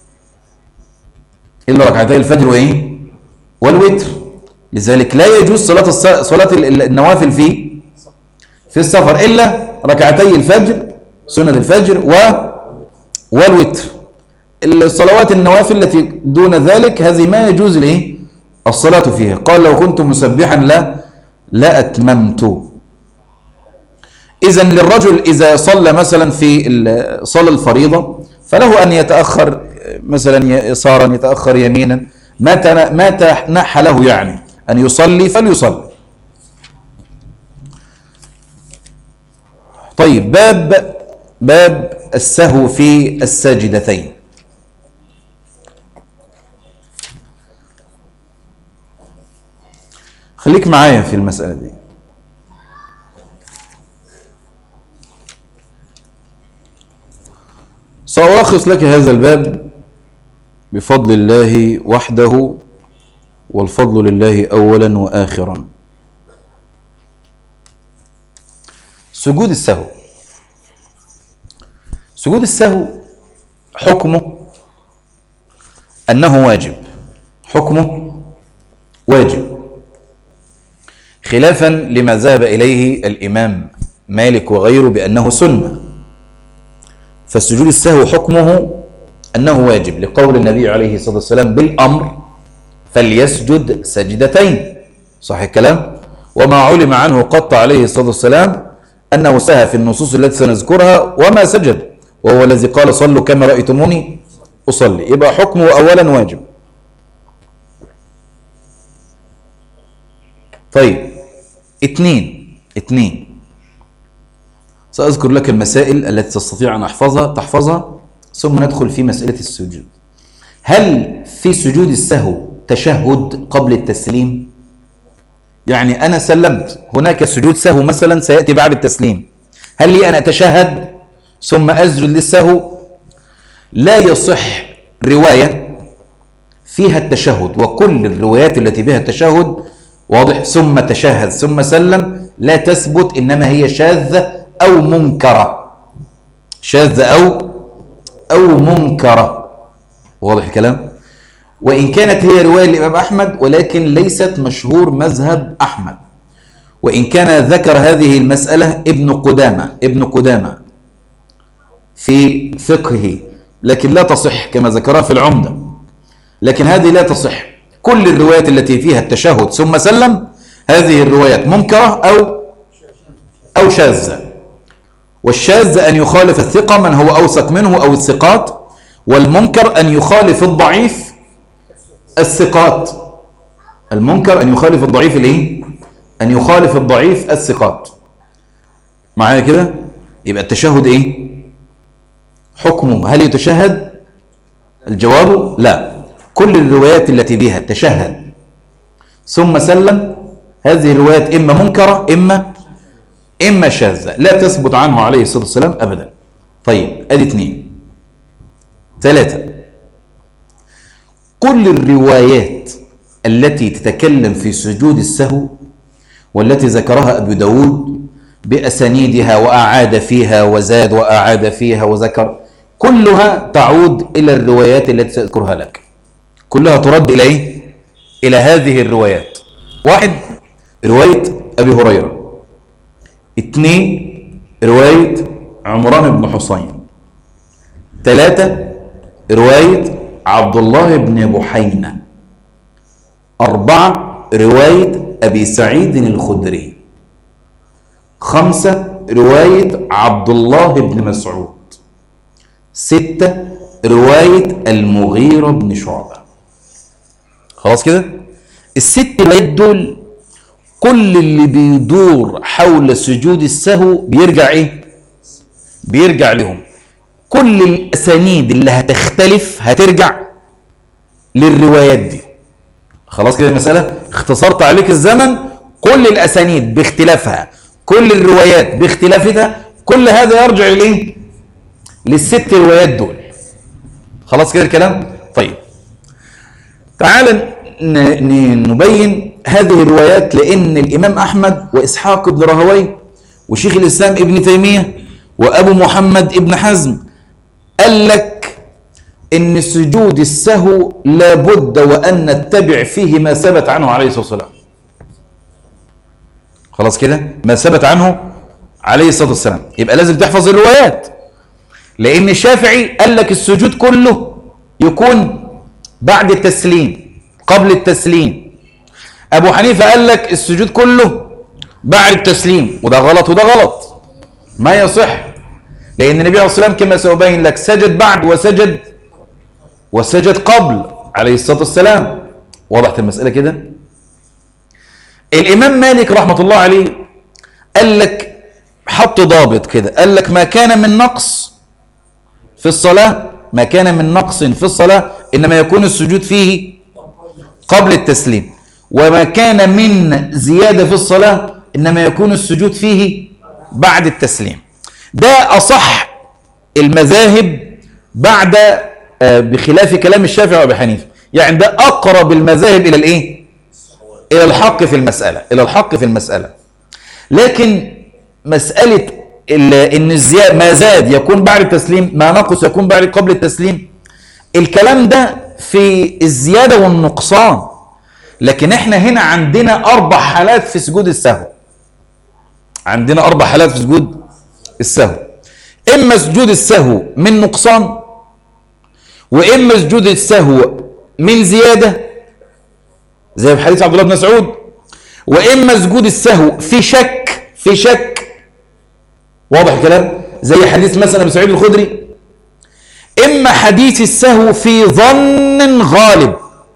إلا ركعتي الفجر وإيه والوتر لذلك لا يجوز صلاة الص... صلاة النوافل في في السفر إلا ركعتي الفجر سنة الفجر و والوتر الصلوات النوافل التي دون ذلك هذه ما يجوز الايه الصلاة فيها قال لو كنت مسبحا لا لأتممت إذا للرجل إذا صلى مثلا في صلى الفريضة فله أن يتأخر مثلا يسارا يتأخر يمينا ما ما تنح له يعني أن يصلي فليصلي طيب باب باب السهو في الساجدتين خليك معايا في المسألة دي سألخص لك هذا الباب بفضل الله وحده والفضل لله أولا وآخرا سجود السهو سجود السهو حكمه أنه واجب حكمه واجب خلافا لما ذهب إليه الإمام مالك وغيره بأنه سنة فالسجود السهو حكمه أنه واجب لقول النبي عليه الصلاة والسلام بالأمر فليسجد سجدتين صح الكلام وما علم عنه قط عليه الصلاة والسلام أنه سهى في النصوص التي سنذكرها وما سجد وهو الذي قال صلوا كما رأيتموني أصلي يبقى حكمه أولا واجب طيب اثنين اثنين سأذكر لك المسائل التي تستطيع أن أحفظها تحفظها ثم ندخل في مسألة السجود هل في سجود السهو تشهد قبل التسليم يعني أنا سلمت هناك سجود سهو مثلا سيأتي بعد التسليم هل لي أن أتشهد ثم أسجد للسهو لا يصح رواية فيها التشهد وكل الروايات التي فيها التشهد واضح ثم تشهد ثم سلم لا تثبت إنما هي شاذة أو منكرة شاذة أو أو منكرة واضح الكلام وإن كانت هي رواية الإمام أحمد ولكن ليست مشهور مذهب أحمد وإن كان ذكر هذه المسألة ابن قدامة ابن قدامة في فقهه لكن لا تصح كما ذكرها في العمدة لكن هذه لا تصح كل الروايات التي فيها التشهد ثم سلم هذه الروايات منكرة أو أو شاذة والشاذ أن يخالف الثقة من هو أوثق منه أو الثقات والمنكر أن يخالف الضعيف الثقات المنكر أن يخالف الضعيف الإيه؟ أن يخالف الضعيف الثقات معايا كده يبقى التشهد إيه حكمه هل يتشهد الجواب لا كل الروايات التي بها التشهد ثم سلم هذه الروايات إما منكرة إما إما شاذة لا تثبت عنه عليه الصلاة والسلام أبدا طيب أدي اثنين ثلاثة كل الروايات التي تتكلم في سجود السهو والتي ذكرها أبو داود بأسانيدها وأعاد فيها وزاد وأعاد فيها وذكر كلها تعود إلى الروايات التي سأذكرها لك كلها ترد إلى إيه؟ إلى هذه الروايات واحد رواية أبي هريرة اثنين رواية عمران بن حسين ثلاثة رواية عبد الله بن بحينة أربعة رواية أبي سعيد الخدري خمسة رواية عبد الله بن مسعود ستة رواية المغيرة بن شعبة خلاص كده الست روايات دول كل اللي بيدور حول سجود السهو بيرجع ايه بيرجع لهم كل الاسانيد اللي هتختلف هترجع للروايات دي خلاص كده المسألة اختصرت عليك الزمن كل الاسانيد باختلافها كل الروايات باختلافها كل هذا يرجع للايه للست روايات دول خلاص كده الكلام طيب تعال نبين هذه الروايات لأن الإمام أحمد وإسحاق بن راهوي وشيخ الإسلام ابن تيمية وأبو محمد ابن حزم قال لك إن سجود السهو لابد وأن نتبع فيه ما ثبت عنه عليه الصلاة والسلام خلاص كده ما ثبت عنه عليه الصلاة والسلام يبقى لازم تحفظ الروايات لأن الشافعي قال لك السجود كله يكون بعد التسليم قبل التسليم أبو حنيفة قال لك السجود كله بعد التسليم وده غلط وده غلط ما يصح لأن النبي عليه الصلاة والسلام كما سأبين لك سجد بعد وسجد وسجد قبل عليه الصلاة والسلام وضحت المسألة كده الإمام مالك رحمة الله عليه قال لك حط ضابط كده قال لك ما كان من نقص في الصلاة ما كان من نقص في الصلاة إنما يكون السجود فيه قبل التسليم وما كان من زيادة في الصلاة إنما يكون السجود فيه بعد التسليم ده أصح المذاهب بعد بخلاف كلام الشافعي وابي حنيفه يعني ده أقرب المذاهب إلى الإيه؟ إلى الحق في المسألة إلى الحق في المسألة لكن مسألة ان الزياد ما زاد يكون بعد التسليم ما نقص يكون بعد قبل التسليم الكلام ده في الزيادة والنقصان لكن احنا هنا عندنا اربع حالات في سجود السهو عندنا اربع حالات في سجود السهو اما سجود السهو من نقصان واما سجود السهو من زيادة زي في حديث عبد الله بن مسعود واما سجود السهو في شك في شك واضح الكلام زي حديث مثلا ابن سعيد الخدري اما حديث السهو في ظن غالب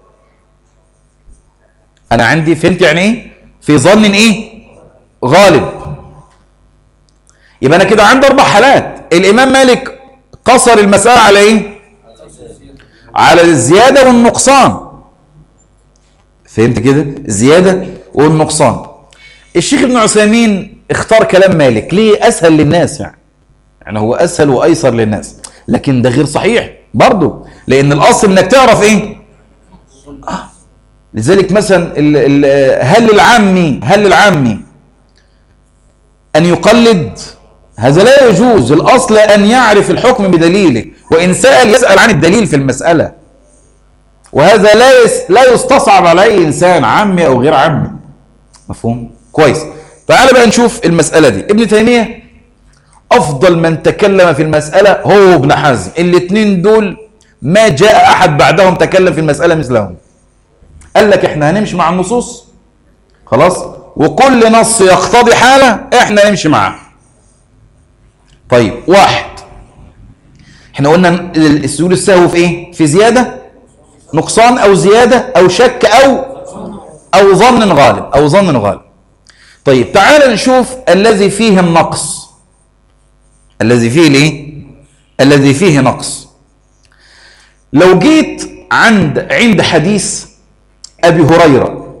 انا عندي فهمت يعني ايه في ظن ايه غالب يبقى انا كده عندي اربع حالات الامام مالك قصر المساله على ايه على الزيادة والنقصان فهمت كده الزيادة والنقصان الشيخ ابن عثيمين اختار كلام مالك ليه اسهل للناس يعني يعني هو اسهل وايسر للناس لكن ده غير صحيح برضه لان الاصل انك تعرف ايه آه. لذلك مثلا ال ال هل العامي هل العامي ان يقلد هذا لا يجوز الاصل ان يعرف الحكم بدليله وان سال يسال عن الدليل في المساله وهذا لا يس لا يستصعب على اي انسان عامي او غير عامي مفهوم كويس تعال بقى نشوف المساله دي ابن تيميه افضل من تكلم في المساله هو ابن حزم الاثنين دول ما جاء احد بعدهم تكلم في المساله مثلهم قال لك احنا هنمشي مع النصوص خلاص وكل نص يقتضي حاله احنا نمشي معاه طيب واحد احنا قلنا السجود السهو في ايه في زياده نقصان او زياده او شك او او ظن غالب او ظن غالب طيب تعال نشوف الذي فيه النقص الذي فيه الايه الذي فيه نقص لو جيت عند عند حديث ابي هريره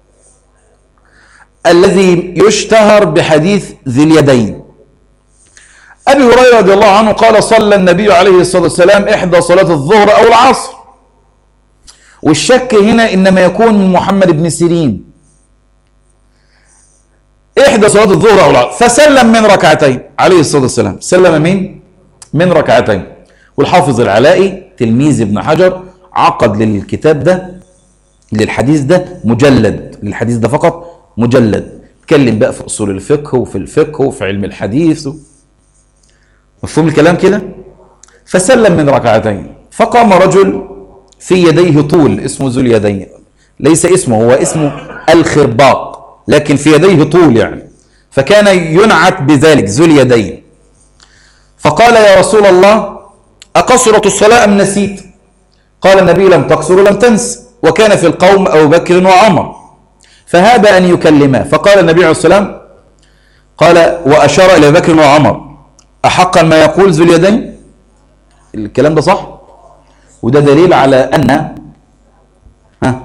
الذي يشتهر بحديث ذي اليدين ابي هريره رضي الله عنه قال صلى النبي عليه الصلاه والسلام احدى صلاه الظهر او العصر والشك هنا انما يكون من محمد بن سيرين احدى صلاه الظهر او العصر فسلم من ركعتين عليه الصلاه والسلام سلم من من ركعتين والحافظ العلائي تلميذ ابن حجر عقد للكتاب ده للحديث ده مجلد للحديث ده فقط مجلد اتكلم بقى في اصول الفقه وفي الفقه وفي علم الحديث و... مفهوم الكلام كده فسلم من ركعتين فقام رجل في يديه طول اسمه ذو اليدين ليس اسمه هو اسمه الخرباق لكن في يديه طول يعني فكان ينعت بذلك ذو اليدين فقال يا رسول الله أقصرت الصلاة أم نسيت قال النبي لم تقصر لم تنس وكان في القوم أبو بكر وعمر فهاب أن يكلما فقال النبي عليه الصلاة والسلام قال وأشار إلى بكر وعمر أحقا ما يقول ذو اليدين الكلام ده صح وده دليل على أن ها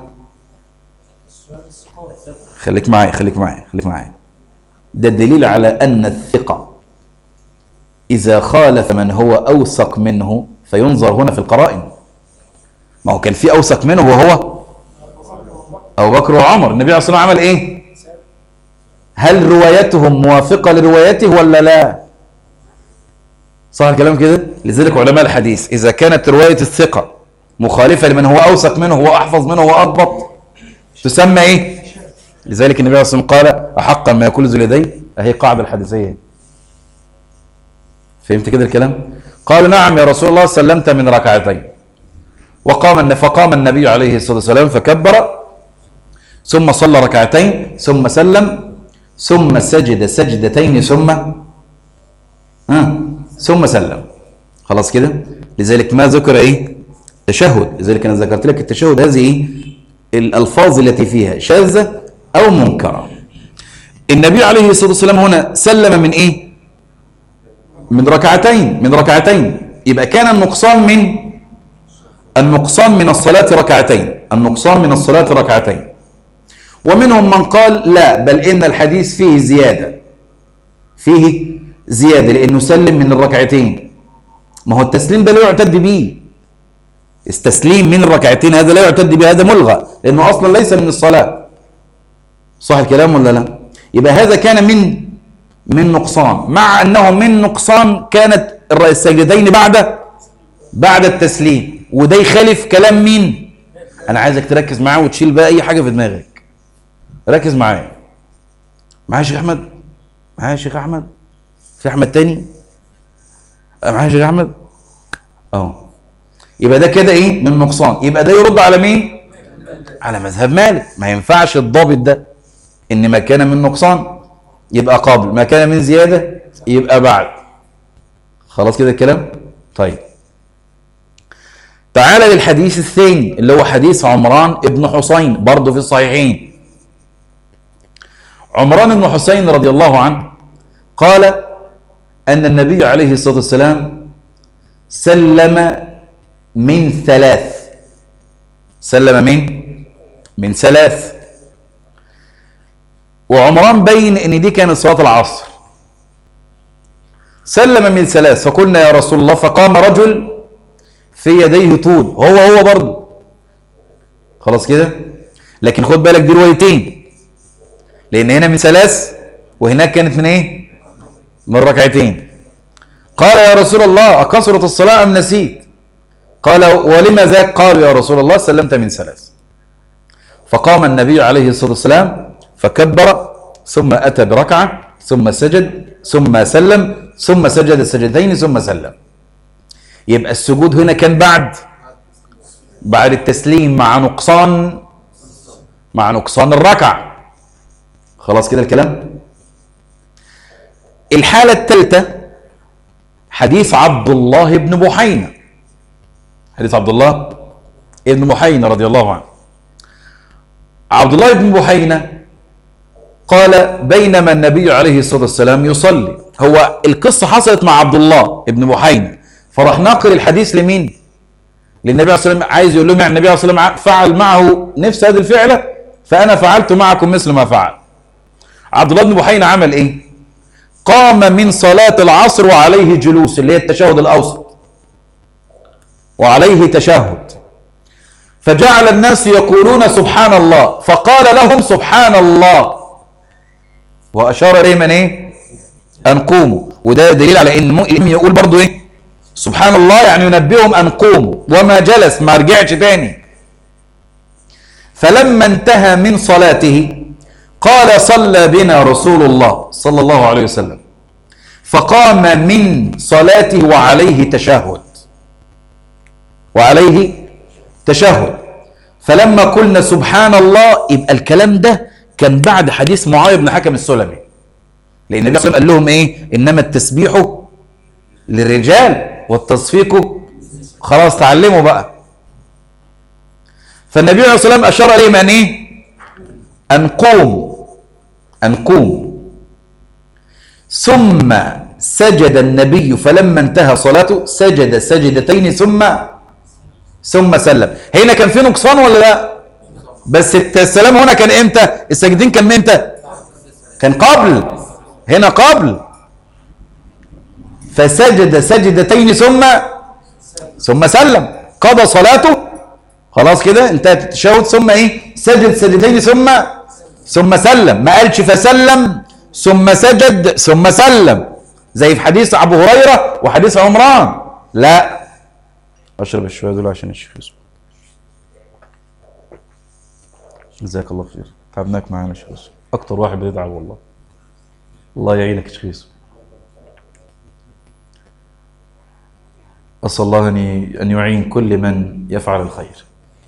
خليك معي خليك معي خليك معي ده دليل على أن الثقة إذا خالف من هو أوثق منه فينظر هنا في القرائن ما هو كان في أوثق منه وهو أبو بكر وعمر النبي عليه الصلاة والسلام عمل إيه هل روايتهم موافقة لروايته ولا لا صح الكلام كده لذلك علماء الحديث إذا كانت رواية الثقة مخالفة لمن هو أوثق منه هو أحفظ منه هو أضبط تسمى إيه لذلك النبي عليه الصلاة والسلام قال أحقا ما يقول ذو اليدين أهي قاعدة الحديثية فهمت كده الكلام قال نعم يا رسول الله سلمت من ركعتين وقام فقام النبي عليه الصلاة والسلام فكبر ثم صلى ركعتين ثم سلم ثم سجد سجدتين ثم ها ثم سلم خلاص كده لذلك ما ذكر ايه تشهد لذلك انا ذكرت لك التشهد هذه ايه الالفاظ التي فيها شاذه او منكره النبي عليه الصلاه والسلام هنا سلم من ايه من ركعتين من ركعتين يبقى كان النقصان من النقصان من الصلاة ركعتين النقصان من الصلاة ركعتين ومنهم من قال لا بل إن الحديث فيه زيادة فيه زيادة لأنه سلم من الركعتين ما هو التسليم ده لا يعتد به التسليم من الركعتين هذا لا يعتد به هذا ملغى لأنه أصلا ليس من الصلاة صح الكلام ولا لا يبقى هذا كان من من نقصان مع أنه من نقصان كانت السجدين بعد بعد التسليم وده يخالف كلام مين انا عايزك تركز معاه وتشيل بقى اي حاجه في دماغك ركز معايا معايا يا شيخ احمد معايا يا شيخ احمد في احمد تاني معايا يا شيخ احمد اهو يبقى ده كده ايه من نقصان يبقى ده يرد على مين على مذهب مالك ما ينفعش الضابط ده ان ما كان من نقصان يبقى قبل ما كان من زياده يبقى بعد خلاص كده الكلام طيب تعال للحديث الثاني اللي هو حديث عمران ابن حسين برضه في الصحيحين عمران بن حسين رضي الله عنه قال أن النبي عليه الصلاة والسلام سلم من ثلاث سلم من من ثلاث وعمران بين ان دي كانت صلاه العصر سلم من ثلاث فقلنا يا رسول الله فقام رجل في يديه طول هو هو برضه خلاص كده لكن خد بالك دي روايتين لان هنا من ثلاث وهناك كانت من ايه من ركعتين قال يا رسول الله أكثرت الصلاة أم نسيت قال ولما ذاك قال يا رسول الله سلمت من ثلاث فقام النبي عليه الصلاة والسلام فكبر ثم أتى بركعة ثم سجد ثم سلم ثم سجد السجدتين ثم سلم يبقى السجود هنا كان بعد بعد التسليم مع نقصان مع نقصان الركعة خلاص كده الكلام الحالة الثالثة حديث عبد الله بن بحينة حديث عبد الله بن بحينة رضي الله عنه عبد الله بن بحينة قال بينما النبي عليه الصلاة والسلام يصلي هو القصة حصلت مع عبد الله بن بحينة فراح ناقل الحديث لمين للنبي عليه الصلاة والسلام عايز يقول لهم يعني النبي عليه الصلاة والسلام فعل معه نفس هذه الفعلة فأنا فعلت معكم مثل ما فعل عبد الله بن بحينة عمل ايه قام من صلاة العصر وعليه جلوس اللي هي التشهد الأوسط وعليه تشهد فجعل الناس يقولون سبحان الله فقال لهم سبحان الله وأشار إليه من إيه أن قوموا وده دليل على إن مؤمن يقول برضو إيه سبحان الله يعني ينبئهم أن قوموا وما جلس ما رجعش تاني فلما انتهى من صلاته قال صلى بنا رسول الله صلى الله عليه وسلم فقام من صلاته وعليه تشهد وعليه تشهد فلما قلنا سبحان الله يبقى الكلام ده كان بعد حديث معاويه بن حكم السلمي لان النبي صلى الله عليه وسلم قال لهم ايه انما التسبيح للرجال والتصفيق خلاص تعلموا بقى فالنبي عليه الصلاه والسلام اشار عليهم ان ايه ان قوموا ان قوموا ثم سجد النبي فلما انتهى صلاته سجد سجدتين ثم ثم سلم هنا كان في نقصان ولا لا بس السلام هنا كان امتى السجدين كان امتى كان قبل هنا قبل فسجد سجدتين ثم ثم سلم قضى صلاته خلاص كده انتهت التشهد ثم ايه سجد سجدتين ثم ثم سلم ما قالش فسلم ثم سجد ثم سلم زي في حديث ابو هريره وحديث عمران لا اشرب الشويه دول عشان الشيخ يوسف جزاك الله خير تعبناك معانا يا شيخ يوسف اكتر واحد بيتعب والله الله يعينك يا شيخ يوسف اسال الله ان ان يعين كل من يفعل الخير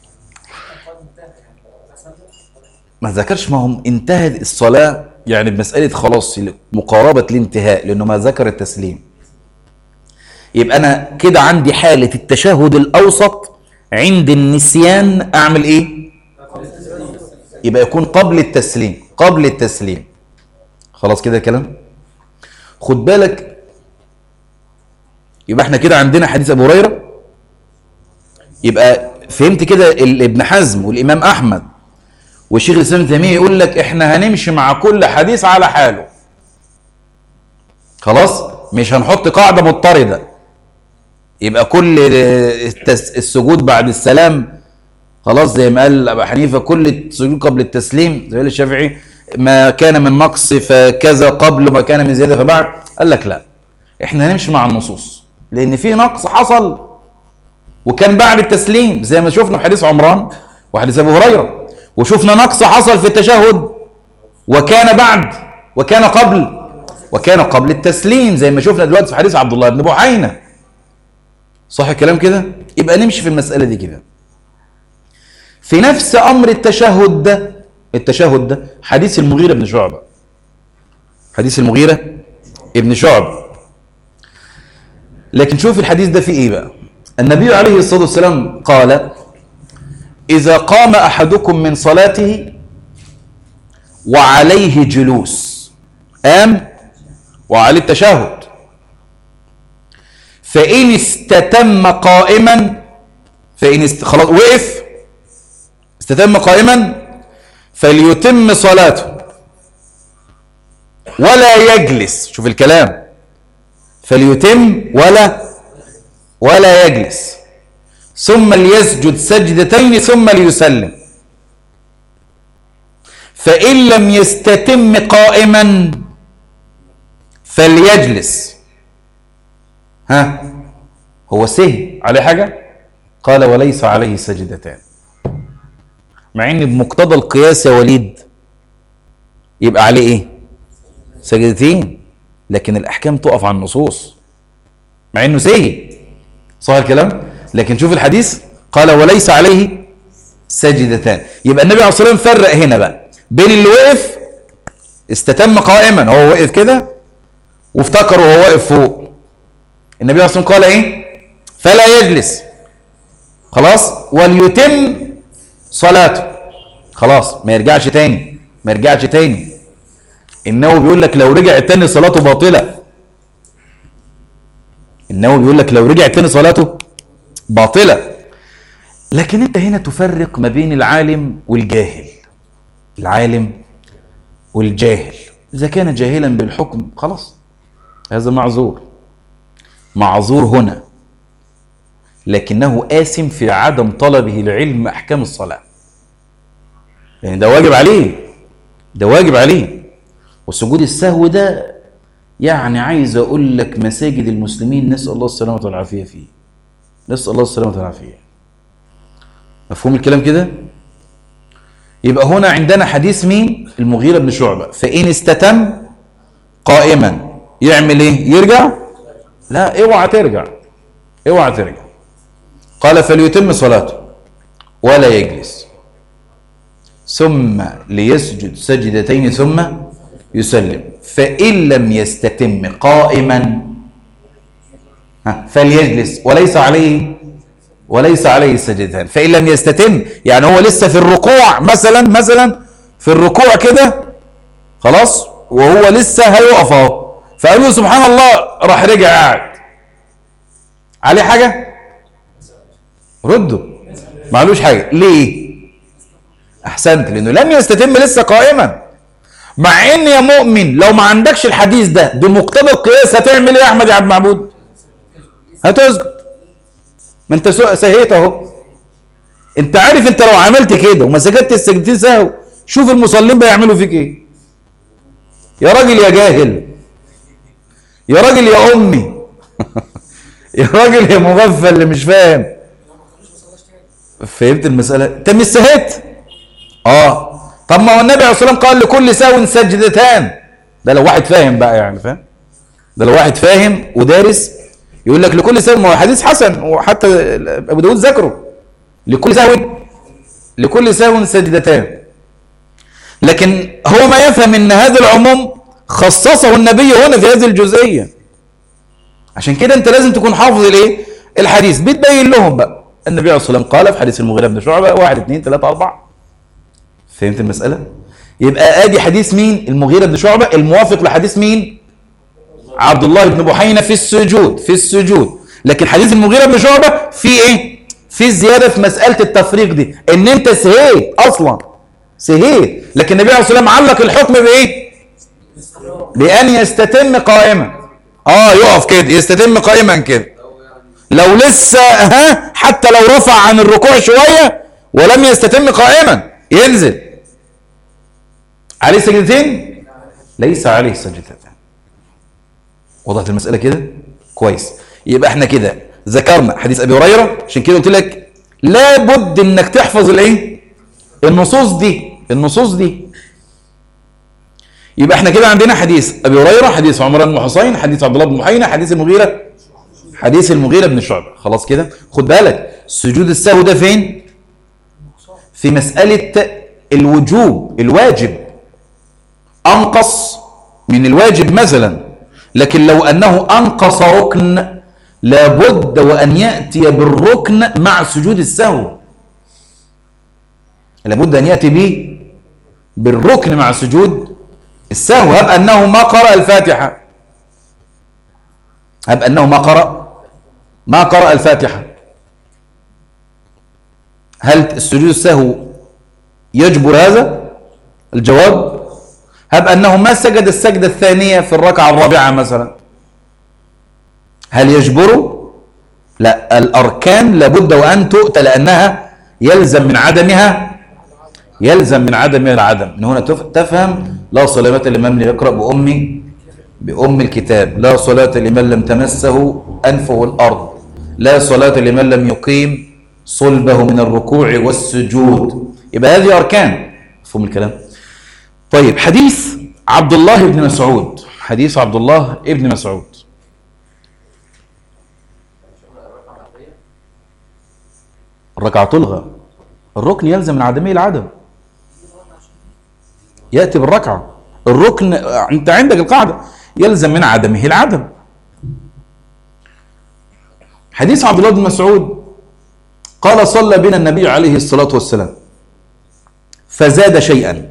ما ذكرش ما هم انتهت الصلاه يعني بمساله خلاص مقاربه الانتهاء لانه ما ذكر التسليم يبقى انا كده عندي حاله التشهد الاوسط عند النسيان اعمل ايه يبقى يكون قبل التسليم قبل التسليم خلاص كده الكلام خد بالك يبقى احنا كده عندنا حديث ابو هريره يبقى فهمت كده ابن حزم والامام احمد والشيخ الاسلام تيميه يقول لك احنا هنمشي مع كل حديث على حاله خلاص مش هنحط قاعده مضطرده يبقى كل السجود بعد السلام خلاص زي ما قال ابو حنيفه كل السجود قبل التسليم زي الشافعي ما كان من نقص فكذا قبل وما كان من زياده فبعد قال لك لا احنا هنمشي مع النصوص لان في نقص حصل وكان بعد التسليم زي ما شفنا في حديث عمران وحديث ابو هريره وشفنا نقص حصل في التشهد وكان بعد وكان قبل وكان قبل التسليم زي ما شفنا دلوقتي في حديث عبد الله بن بحينه صح الكلام كده يبقى نمشي في المساله دي كده في نفس امر التشهد ده التشهد ده حديث المغيره بن شعبه حديث المغيره ابن شعبه لكن شوف الحديث ده فيه ايه بقى النبي عليه الصلاه والسلام قال اذا قام احدكم من صلاته وعليه جلوس قام وعليه التشهد فان استتم قائما فان است... خلاص وقف استتم قائما فليتم صلاته ولا يجلس شوف الكلام فليتم ولا ولا يجلس ثم ليسجد سجدتين ثم ليسلم فإن لم يستتم قائما فليجلس ها هو سهي عليه حاجة قال وليس عليه سجدتان مع ان بمقتضى القياس يا وليد يبقى عليه ايه سجدتين لكن الاحكام تقف على النصوص مع انه سهي صح الكلام لكن شوف الحديث قال وليس عليه سجدتان يبقى النبي عليه الصلاه والسلام فرق هنا بقى بين اللي وقف استتم قائما هو وقف كده وافتكر وهو واقف فوق النبي عليه الصلاه والسلام قال ايه فلا يجلس خلاص وليتم صلاته خلاص ما يرجعش تاني ما يرجعش تاني النووي بيقول لك لو رجع تاني صلاته باطله النووي بيقول لك لو رجع تاني صلاته باطله لكن انت هنا تفرق ما بين العالم والجاهل العالم والجاهل اذا كان جاهلا بالحكم خلاص هذا معذور معذور هنا لكنه آثم في عدم طلبه لعلم أحكام الصلاة يعني ده واجب عليه ده واجب عليه وسجود السهو ده يعني عايز أقول لك مساجد المسلمين نسأل الله السلامة والعافية فيه نسأل الله السلامة والعافية مفهوم الكلام كده يبقى هنا عندنا حديث مين المغيرة بن شعبة فإن استتم قائما يعمل ايه يرجع لا اوعى ترجع اوعى ترجع قال فليتم صلاته ولا يجلس ثم ليسجد سجدتين ثم يسلم فإن لم يستتم قائما ها، فليجلس وليس عليه وليس عليه السجدتان فإن لم يستتم يعني هو لسه في الركوع مثلا مثلا في الركوع كده خلاص وهو لسه هيقف اهو فقالوا له سبحان الله راح رجع قاعد عليه حاجه ردوا ما علوش حاجه ليه احسنت لانه لم يستتم لسه قائما مع ان يا مؤمن لو ما عندكش الحديث ده بمقتضى القياس هتعمل ايه يا احمد يا عبد المعبود هتسجد ما انت سو- سهيت اهو انت عارف انت لو عملت كده وما سجدت السجدتين سهو شوف المصلين بيعملوا فيك ايه يا راجل يا جاهل يا راجل يا امي يا راجل يا مغفل اللي مش فاهم فهمت المساله انت مش سهيت اه طب ما هو النبي عليه الصلاه والسلام قال لكل ساو سجدتان ده لو واحد فاهم بقى يعني فاهم ده لو واحد فاهم ودارس يقول لك لكل ساو ما هو حديث حسن وحتى ابو داود ذكره لكل ساو لكل ساو سجدتان لكن هو ما يفهم ان هذا العموم خصصه النبي هنا في هذه الجزئيه عشان كده انت لازم تكون حافظ الايه الحديث بتبين لهم بقى النبي عليه الصلاه والسلام قال في حديث المغيره بن شعبه واحد اثنين ثلاثه اربعه فهمت المساله يبقى ادي حديث مين المغيره بن شعبه الموافق لحديث مين عبد الله بن بحينه في السجود في السجود لكن حديث المغيره بن شعبه في ايه في زياده في مساله التفريق دي ان انت سهيت اصلا سهيت لكن النبي عليه الصلاه والسلام علق الحكم بايه بان يستتم قائما اه يقف كده يستتم قائما كده لو لسه ها حتى لو رفع عن الركوع شويه ولم يستتم قائما ينزل عليه سجدتين ليس عليه سجدتان وضحت المساله كده كويس يبقى احنا كده ذكرنا حديث ابي هريره عشان كده قلت لك لابد انك تحفظ الايه النصوص دي النصوص دي يبقى احنا كده عندنا حديث ابي هريره حديث عمران بن حسين حديث عبد الله بن محينه حديث المغيره حديث المغيره بن شعبه خلاص كده خد بالك سجود السهو ده فين في مساله الوجوب الواجب انقص من الواجب مثلا لكن لو انه انقص ركن لابد وان ياتي بالركن مع سجود السهو لابد ان ياتي به بالركن مع سجود السهو هب انه ما قرأ الفاتحة هب انه ما قرأ ما قرأ الفاتحة هل السجود السهو يجبر هذا الجواب هب أنه ما سجد السجدة الثانية في الركعة الرابعة مثلا هل يجبره؟ لا الأركان لابد وأن تؤتى لأنها يلزم من عدمها يلزم من عدمها العدم من هنا تفهم لا صلاة لمن يقرأ بأمي بأم الكتاب لا صلاة لمن لم تمسه أنفه الأرض لا صلاة لمن لم يقيم صلبه من الركوع والسجود يبقى هذه أركان مفهوم الكلام طيب حديث عبد الله بن مسعود حديث عبد الله بن مسعود الركعة تلغى الركن يلزم من عدمه العدم يأتي بالركعة الركن أنت عندك القاعدة يلزم من عدمه العدم حديث عبد الله بن مسعود قال صلى بنا النبي عليه الصلاة والسلام فزاد شيئا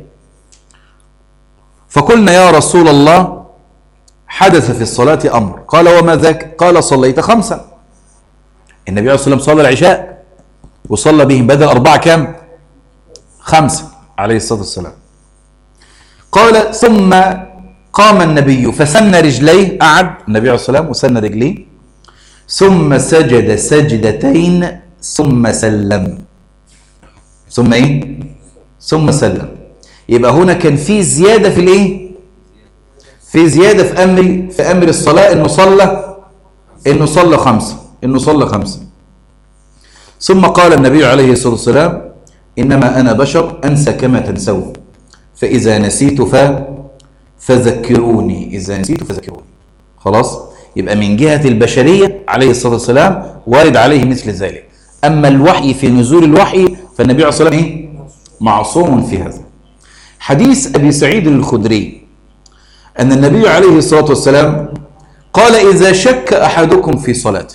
فقلنا يا رسول الله حدث في الصلاة أمر قال وما ذاك قال صليت خمسا النبي عليه الصلاة والسلام صلى العشاء وصلى بهم بدل أربعة كام خمسة عليه الصلاة والسلام قال ثم قام النبي فسن رجليه قعد النبي عليه الصلاة والسلام وسن رجليه ثم سجد سجدتين ثم سلم ثم ايه ثم سلم يبقى هنا كان في زيادة في الايه في زيادة في امر في امر الصلاة انه صلى انه صلى خمسة انه صلى خمسة ثم قال النبي عليه الصلاة والسلام انما انا بشر انسى كما تنسون فاذا نسيت ف فذكروني اذا نسيت فذكروني خلاص يبقى من جهة البشرية عليه الصلاة والسلام وارد عليه مثل ذلك أما الوحي في نزول الوحي فالنبي عليه الصلاة والسلام إيه؟ معصوم في هذا حديث أبي سعيد الخدري أن النبي عليه الصلاة والسلام قال إذا شك أحدكم في صلاته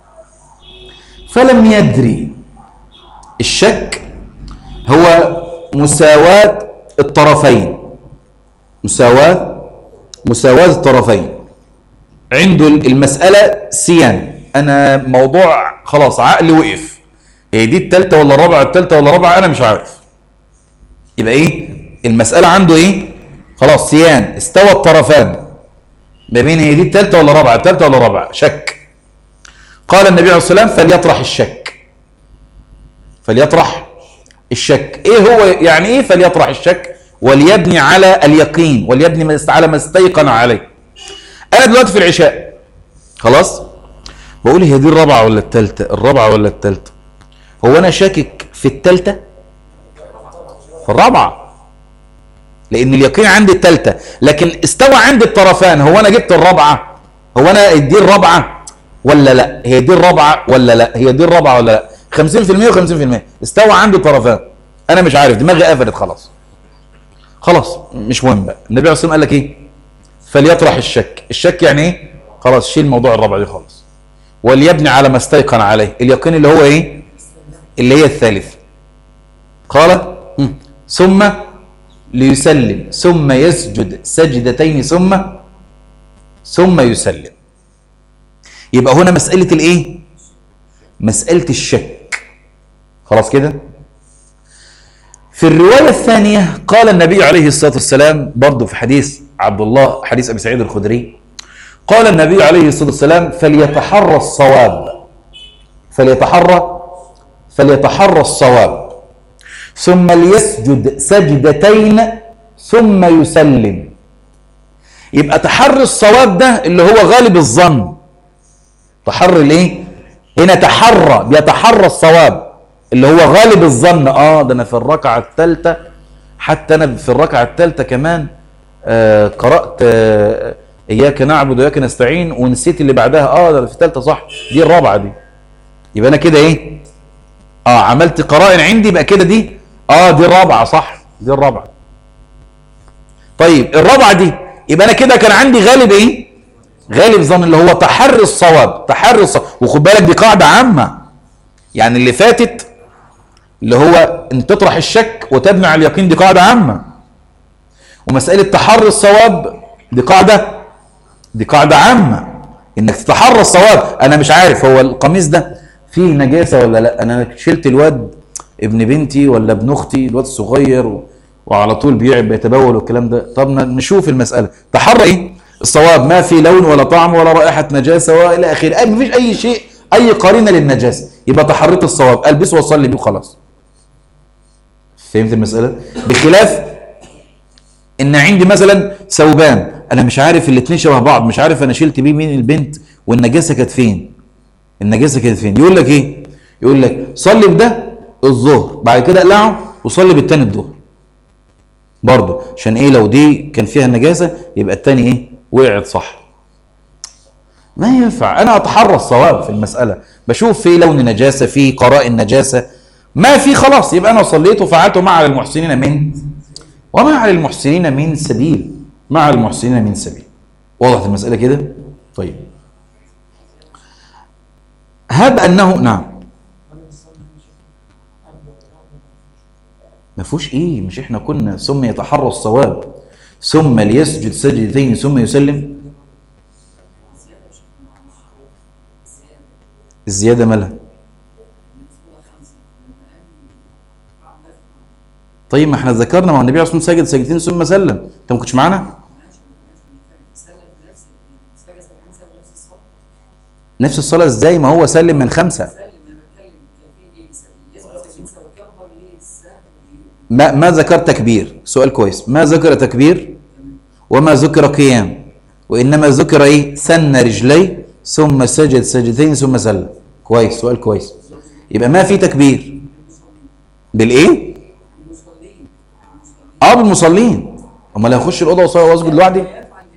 فلم يدري الشك هو مساواة الطرفين مساواة مساواة الطرفين عنده المسألة سيان أنا موضوع خلاص عقلي وقف هي دي التالتة ولا الرابعة التالتة ولا الرابعة أنا مش عارف يبقى إيه المسألة عنده إيه خلاص سيان استوى الطرفان ما بين هي دي التالتة ولا الرابعة التالتة ولا الرابعة شك قال النبي عليه الصلاة والسلام فليطرح الشك فليطرح الشك ايه هو يعني ايه فليطرح الشك وليبني على اليقين وليبني على ما استيقن عليه انا دلوقتي في العشاء خلاص بقول هي دي الرابعه ولا الثالثه الرابعه ولا الثالثه هو انا شاكك في الثالثه في الرابعه لان اليقين عندي الثالثه لكن استوى عندي الطرفان هو انا جبت الرابعه هو انا دي الرابعه ولا لا هي دي الرابعه ولا لا هي دي الرابعه ولا لا 50% و50% استوى عندي طرفان انا مش عارف دماغي قفلت خلاص خلاص مش مهم بقى النبي عليه الصلاه والسلام قال لك ايه فليطرح الشك الشك يعني ايه خلاص شيل موضوع الرابعه دي خالص وليبني على ما استيقن عليه اليقين اللي هو ايه اللي هي الثالث قال ثم ليسلم ثم يسجد سجدتين ثم ثم يسلم يبقى هنا مسألة الايه مسألة الشك خلاص كده في الرواية الثانية قال النبي عليه الصلاة والسلام برضه في حديث عبد الله حديث أبي سعيد الخدري قال النبي عليه الصلاة والسلام فليتحرى الصواب فليتحرى فليتحرى الصواب ثم ليسجد سجدتين ثم يسلم يبقى تحري الصواب ده اللي هو غالب الظن تحري الايه هنا تحرى بيتحرى الصواب اللي هو غالب الظن اه ده انا في الركعه الثالثه حتى انا في الركعه الثالثه كمان آه قرات آه اياك نعبد واياك نستعين ونسيت اللي بعدها اه ده في الثالثه صح دي الرابعه دي يبقى انا كده ايه اه عملت قرائن عندي يبقى كده دي اه دي الرابعه صح دي الرابعه طيب الرابعه دي يبقى انا كده كان عندي غالب ايه غالب ظن اللي هو تحري الصواب تحري الصواب وخد بالك دي قاعده عامه يعني اللي فاتت اللي هو ان تطرح الشك وتبني على اليقين دي قاعده عامه ومساله تحري الصواب دي قاعده دي قاعده عامه انك تتحرى الصواب انا مش عارف هو القميص ده فيه نجاسه ولا لا انا شلت الواد ابن بنتي ولا ابن اختي الواد الصغير و... وعلى طول بيعب بيتبول والكلام ده طب ن- نشوف المساله تحرى ايه الصواب ما في لون ولا طعم ولا رائحه نجاسه والى اخره أي مفيش اي شيء اي قرينه للنجاسه يبقى تحريت الصواب البسه وصلي بيه وخلاص فهمت المساله بخلاف ان عندي مثلا ثوبان انا مش عارف الاثنين شبه بعض مش عارف انا شلت بيه مين البنت والنجاسه كانت فين النجاسه كانت فين يقول لك ايه يقول لك صلي بده الظهر بعد كده اقلعه وصلي بالتاني الظهر برضه عشان ايه لو دي كان فيها نجاسه يبقى التاني ايه وقعت صح ما ينفع انا اتحرى الصواب في المساله بشوف في لون نجاسه في قرائن نجاسه ما في خلاص يبقى انا صليت وفعلت مع على المحسنين من وما على المحسنين من سبيل ما على المحسنين من سبيل وضحت المساله كده طيب هب انه نعم ما فيهوش ايه مش احنا كنا ثم يتحرى الصواب ثم ليسجد سجدتين ثم يسلم الزياده مالها طيب ما احنا ذكرنا ما هو النبي عليه الصلاه والسلام سجد سجدتين ثم سلم انت ما كنتش معانا نفس الصلاه ازاي ما هو سلم من خمسه ما ما ذكر تكبير سؤال كويس ما ذكر تكبير وما ذكر قيام وانما ذكر ايه سن رجلي ثم سجد سجدتين ثم سلم كويس سؤال كويس يبقى ما في تكبير بالايه اه بالمصلين امال هيخش الاوضه وصلي واسجد لوحدي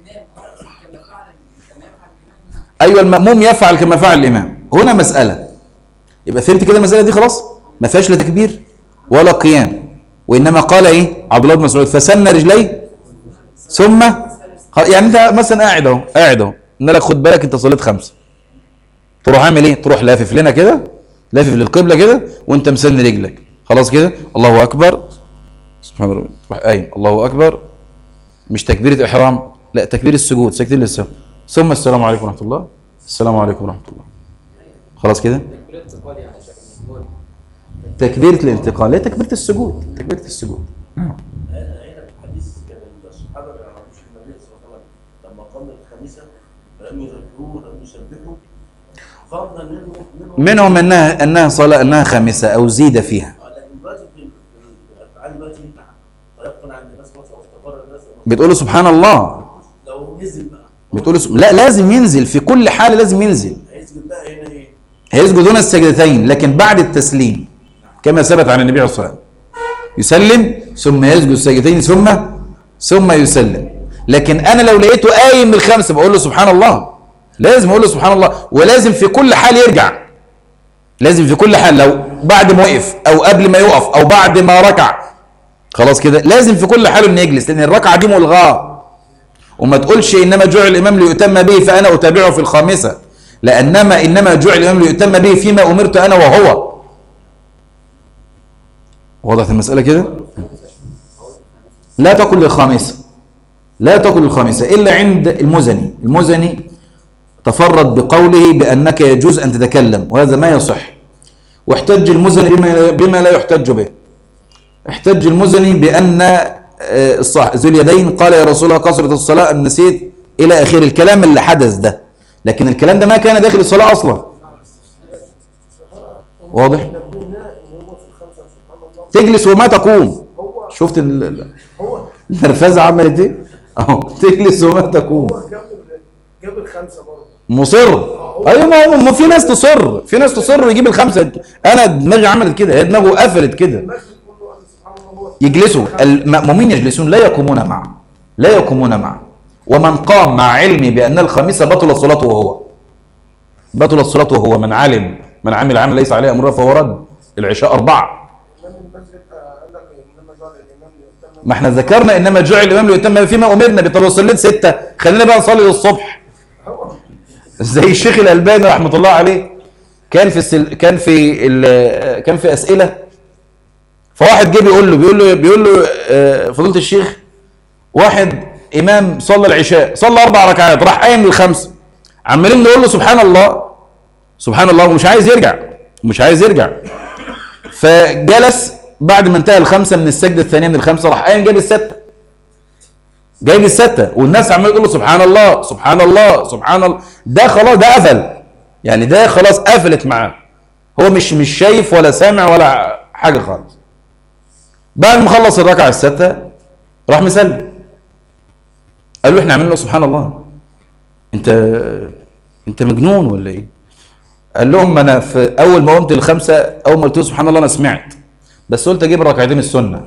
ايوه الماموم يفعل كما فعل الامام هنا مساله يبقى فهمت كده المساله دي خلاص ما فيهاش لا تكبير ولا قيام وانما قال ايه عبد الله بن مسعود فسن رجليه ثم خ- يعني انت مثلا قاعد اهو قاعد اهو ان لك خد بالك انت صليت خمسه تروح عامل ايه تروح لافف لنا كده لافف للقبله كده وانت مسن رجلك خلاص كده الله اكبر سبحان الله تروح قايم الله اكبر مش تكبيره احرام لا تكبير السجود سجدتين للسهو ثم السلام عليكم ورحمه الله السلام عليكم ورحمه الله خلاص كده تكبيره الانتقال لا تكبيره السجود تكبيره السجود هنا هنا في الحديث كان الصحابه ما يعرفوش النبي صلى الله عليه وسلم لما قام الخميسه لم يذكروه ولم يسبحوا ظن منهم منهم منهم انها انها صلاه انها خامسه او زيد فيها لكن دلوقتي في في الافعال دلوقتي تيقن عند الناس مثلا واستقر الناس بتقول سبحان الله لو نزل بقى بتقول سب- لا لازم ينزل في كل حاله لازم ينزل هيسجد بقى هنا ايه؟ هيسجد دون السجدتين لكن بعد التسليم كما ثبت عن النبي عليه الصلاه والسلام يسلم ثم يسجد السجدتين ثم ثم يسلم لكن انا لو لقيته قايم من الخمسه بقول له سبحان الله لازم اقول له سبحان الله ولازم في كل حال يرجع لازم في كل حال لو بعد ما وقف او قبل ما يقف او بعد ما ركع خلاص كده لازم في كل حال انه يجلس لان الركعه دي ملغاه وما تقولش انما جعل الامام ليؤتم به فانا اتابعه في الخامسه لانما انما جعل الامام ليؤتم به فيما امرت انا وهو وضحت المساله كده لا تقل للخامسه لا تقل للخامسه الا عند المزني المزني تفرد بقوله بانك يجوز ان تتكلم وهذا ما يصح واحتج المزني بما, بما لا يحتج به احتج المزني بان آه، الصح ذو اليدين قال يا رسول الله كثرة الصلاة أم نسيت إلى آخر الكلام اللي حدث ده لكن الكلام ده ما كان داخل الصلاة أصلا واضح تجلس وما تقوم شفت ال- ال- النرفزة عملت ايه اهو تجلس وما تقوم جاب جاب الخمسه برضه مصر ايوه ما هو ما في ناس تصر في ناس تصر يجيب الخمسه انا دماغي عملت كده هي دماغه قفلت كده المسجد كله قال سبحان الله هو يجلسوا المأمومين يجلسون لا يقومون معه لا يقومون معه ومن قام مع علمي بأن الخميس بطل صلاته وهو بطل صلاته وهو من علم من عمل عمل ليس عليه أمره فهو رد العشاء أربعة امام المسجد آه، قال لك انما جعل الامام ليؤتم ما احنا ذكرنا إنما جعل الإمام ليتم فيما أمرنا طب لو صليت ستة خلينا بقى نصلي للصبح زي الشيخ الألباني رحمة الله عليه كان في السل... كان في ال... كان في أسئلة فواحد جه بيقول له بيقول له بيقول له آه، فضيلة الشيخ واحد إمام صلى العشاء صلى أربع ركعات راح قايم للخمس عمالين نقول له سبحان الله سبحان الله ومش عايز يرجع مش عايز يرجع فجلس بعد ما انتهى الخمسه من السجده الثانيه من الخمسه راح قايم جايب السته جايب السته والناس عماله تقول له سبحان الله سبحان الله سبحان الله ده خلاص ده قفل يعني ده خلاص قفلت معاه هو مش مش شايف ولا سامع ولا حاجه خالص بعد ما خلص الركعه السادسه راح مسلم قال له احنا عاملين له سبحان الله انت انت مجنون ولا ايه قال لهم ما انا في اول ما قمت الخمسه اول ما قلت له سبحان الله انا سمعت بس قلت اجيب ركعتين السنه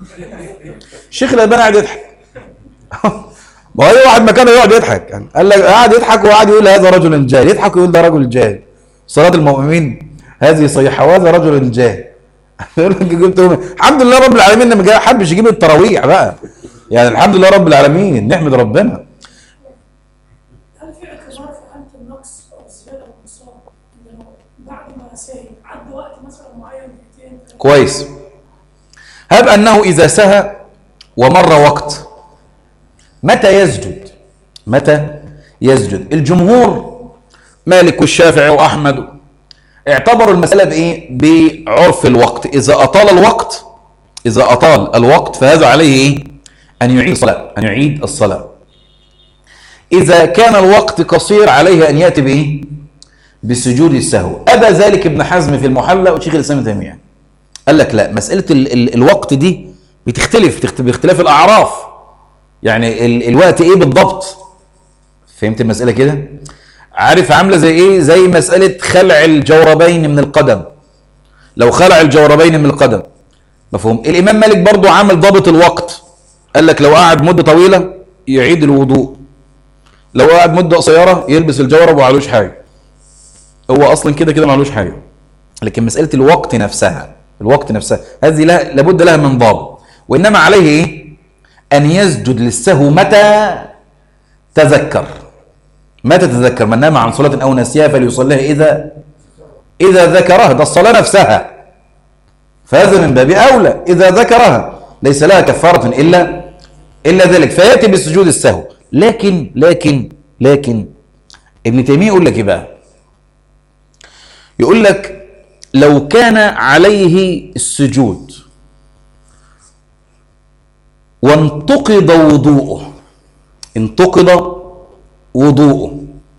الشيخ الالباني قاعد يضحك ما هو أي واحد مكانه يقعد يضحك يعني قال لك قاعد يضحك وقاعد يقول هذا رجل جاهل يضحك ويقول ده رجل جاهل صلاة المؤمنين هذه صيحة وهذا رجل جاهل يقول لك جبت لهم الحمد لله رب العالمين لما جاي حبش يجيب التراويح بقى يعني الحمد لله رب العالمين نحمد ربنا هل في اعتبار في حالة النقص أو الزيادة أو النقصان إنه بعد ما ساهي عدى وقت مثلا معين دقيقتين ثلاثة كويس هب أنه إذا سهى ومر وقت متى يسجد متى يسجد الجمهور مالك والشافعي وأحمد اعتبروا المسألة بإيه بعرف الوقت إذا أطال الوقت إذا أطال الوقت فهذا عليه إيه أن يعيد الصلاة أن يعيد الصلاة إذا كان الوقت قصير عليه أن يأتي بإيه بسجود السهو أبى ذلك ابن حزم في المحلى وشيخ الإسلام ابن تيمية قال لك لا مسألة ال ال الوقت دي بتختلف بتخت- باختلاف الأعراف يعني ال الوقت إيه بالضبط فهمت المسألة كده عارف عاملة زي إيه زي مسألة خلع الجوربين من القدم لو خلع الجوربين من القدم مفهوم الإمام مالك برضو عامل ضابط الوقت قال لك لو قعد مدة طويلة يعيد الوضوء لو قعد مدة قصيرة يلبس الجورب وعلوش حاجة هو أصلا كده كده معلوش حاجة لكن مسألة الوقت نفسها الوقت نفسها هذه لها لابد لها من ضابط وإنما عليه إيه؟ أن يسجد للسهو متى تذكر متى تذكر من نام عن صلاة أو نسيها فليصليها إذا إذا ذكرها ده الصلاة نفسها فهذا من باب أولى إذا ذكرها ليس لها كفارة إلا إلا ذلك فيأتي بسجود السهو لكن لكن لكن ابن تيمية يقول لك إيه بقى يقول لك لو كان عليه السجود وانتقض وضوءه انتقض وضوءه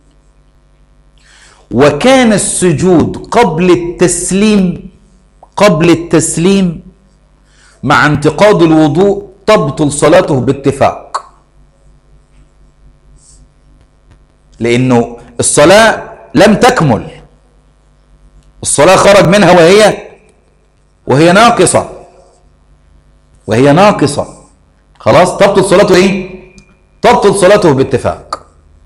وكان السجود قبل التسليم قبل التسليم مع انتقاض الوضوء تبطل صلاته باتفاق لانه الصلاه لم تكمل الصلاه خرج منها وهي وهي ناقصه وهي ناقصه خلاص تبطل صلاته ايه تبطل صلاته باتفاق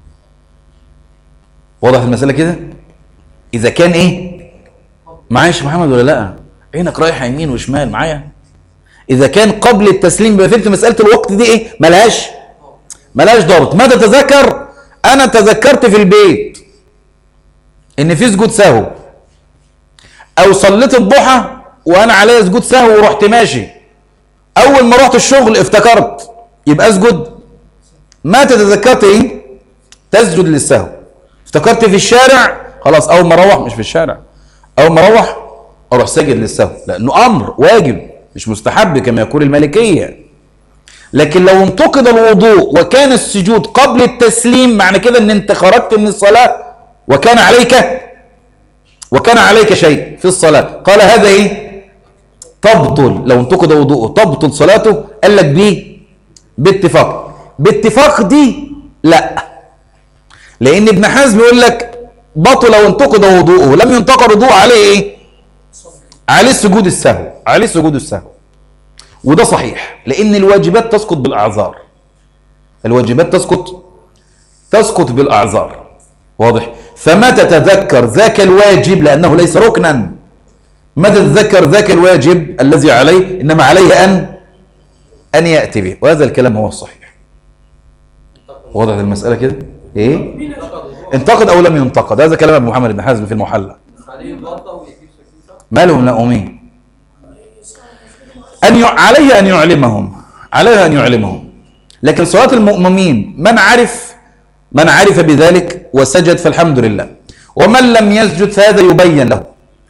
واضح المساله كده اذا كان ايه معايا يا شيخ محمد ولا لا عينك رايحه يمين وشمال معايا اذا كان قبل التسليم يبقى فهمت مساله الوقت دي ايه ملهاش ملهاش ضابط ماذا تذكر انا تذكرت في البيت ان في سجود سهو او صليت الضحى وانا عليا سجود سهو ورحت ماشي اول ما رحت الشغل افتكرت يبقى اسجد ما تتذكرت ايه تسجد للسهو افتكرت في الشارع خلاص اول ما اروح مش في الشارع اول ما اروح اروح ساجد للسهو لانه امر واجب مش مستحب كما يقول المالكيه لكن لو انتقد الوضوء وكان السجود قبل التسليم معنى كده ان انت خرجت من الصلاه وكان عليك وكان عليك شيء في الصلاه قال هذا ايه تبطل لو انتقد وضوءه تبطل صلاته قال لك بيه باتفاق باتفاق دي لا لان ابن حزم يقول لك بطل وانتقد وضوءه لم ينتقد وضوءه عليه ايه عليه سجود السهو عليه سجود السهو وده صحيح لان الواجبات تسقط بالاعذار الواجبات تسقط تسقط بالاعذار واضح فمتى تذكر ذاك الواجب لانه ليس ركنا متى تذكر ذاك الواجب الذي عليه انما عليه ان ان ياتي به وهذا الكلام هو الصحيح واضح المساله كده ايه انتقد او لم ينتقد هذا كلام ابو محمد بن حزم في المحلى مالهم نؤمين أن ي... عليه أن يعلمهم عليه أن يعلمهم لكن صلاة المؤمنين من عرف من عرف بذلك وسجد فالحمد لله ومن لم يسجد فهذا يبين له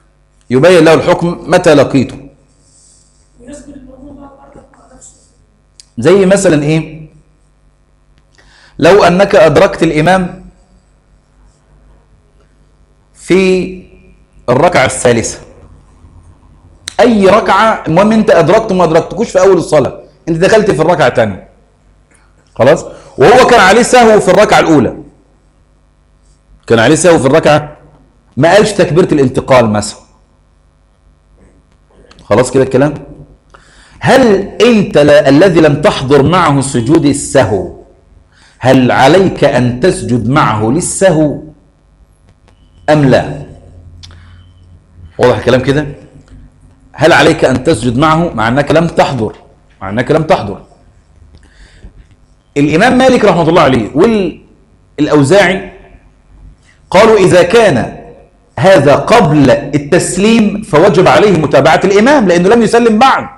يبين له الحكم متى لقيته ويسجد المأموم بقى برضك مع نفسه زي مثلا ايه لو انك ادركت الامام في الركعه الثالثه اي ركعه المهم انت ادركته ما ادركتكوش في اول الصلاه انت دخلت في الركعه الثانيه خلاص وهو كان عليه سهو في الركعه الاولى كان عليه سهو في الركعه ما قالش تكبيره الانتقال مثلا خلاص كده الكلام هل انت لا الذي لم تحضر معه سجود السهو هل عليك ان تسجد معه للسهو ام لا واضح الكلام كده هل عليك ان تسجد معه مع انك لم تحضر مع انك لم تحضر الامام مالك رحمه الله عليه والاوزاعي قالوا اذا كان هذا قبل التسليم فوجب عليه متابعه الامام لانه لم يسلم بعد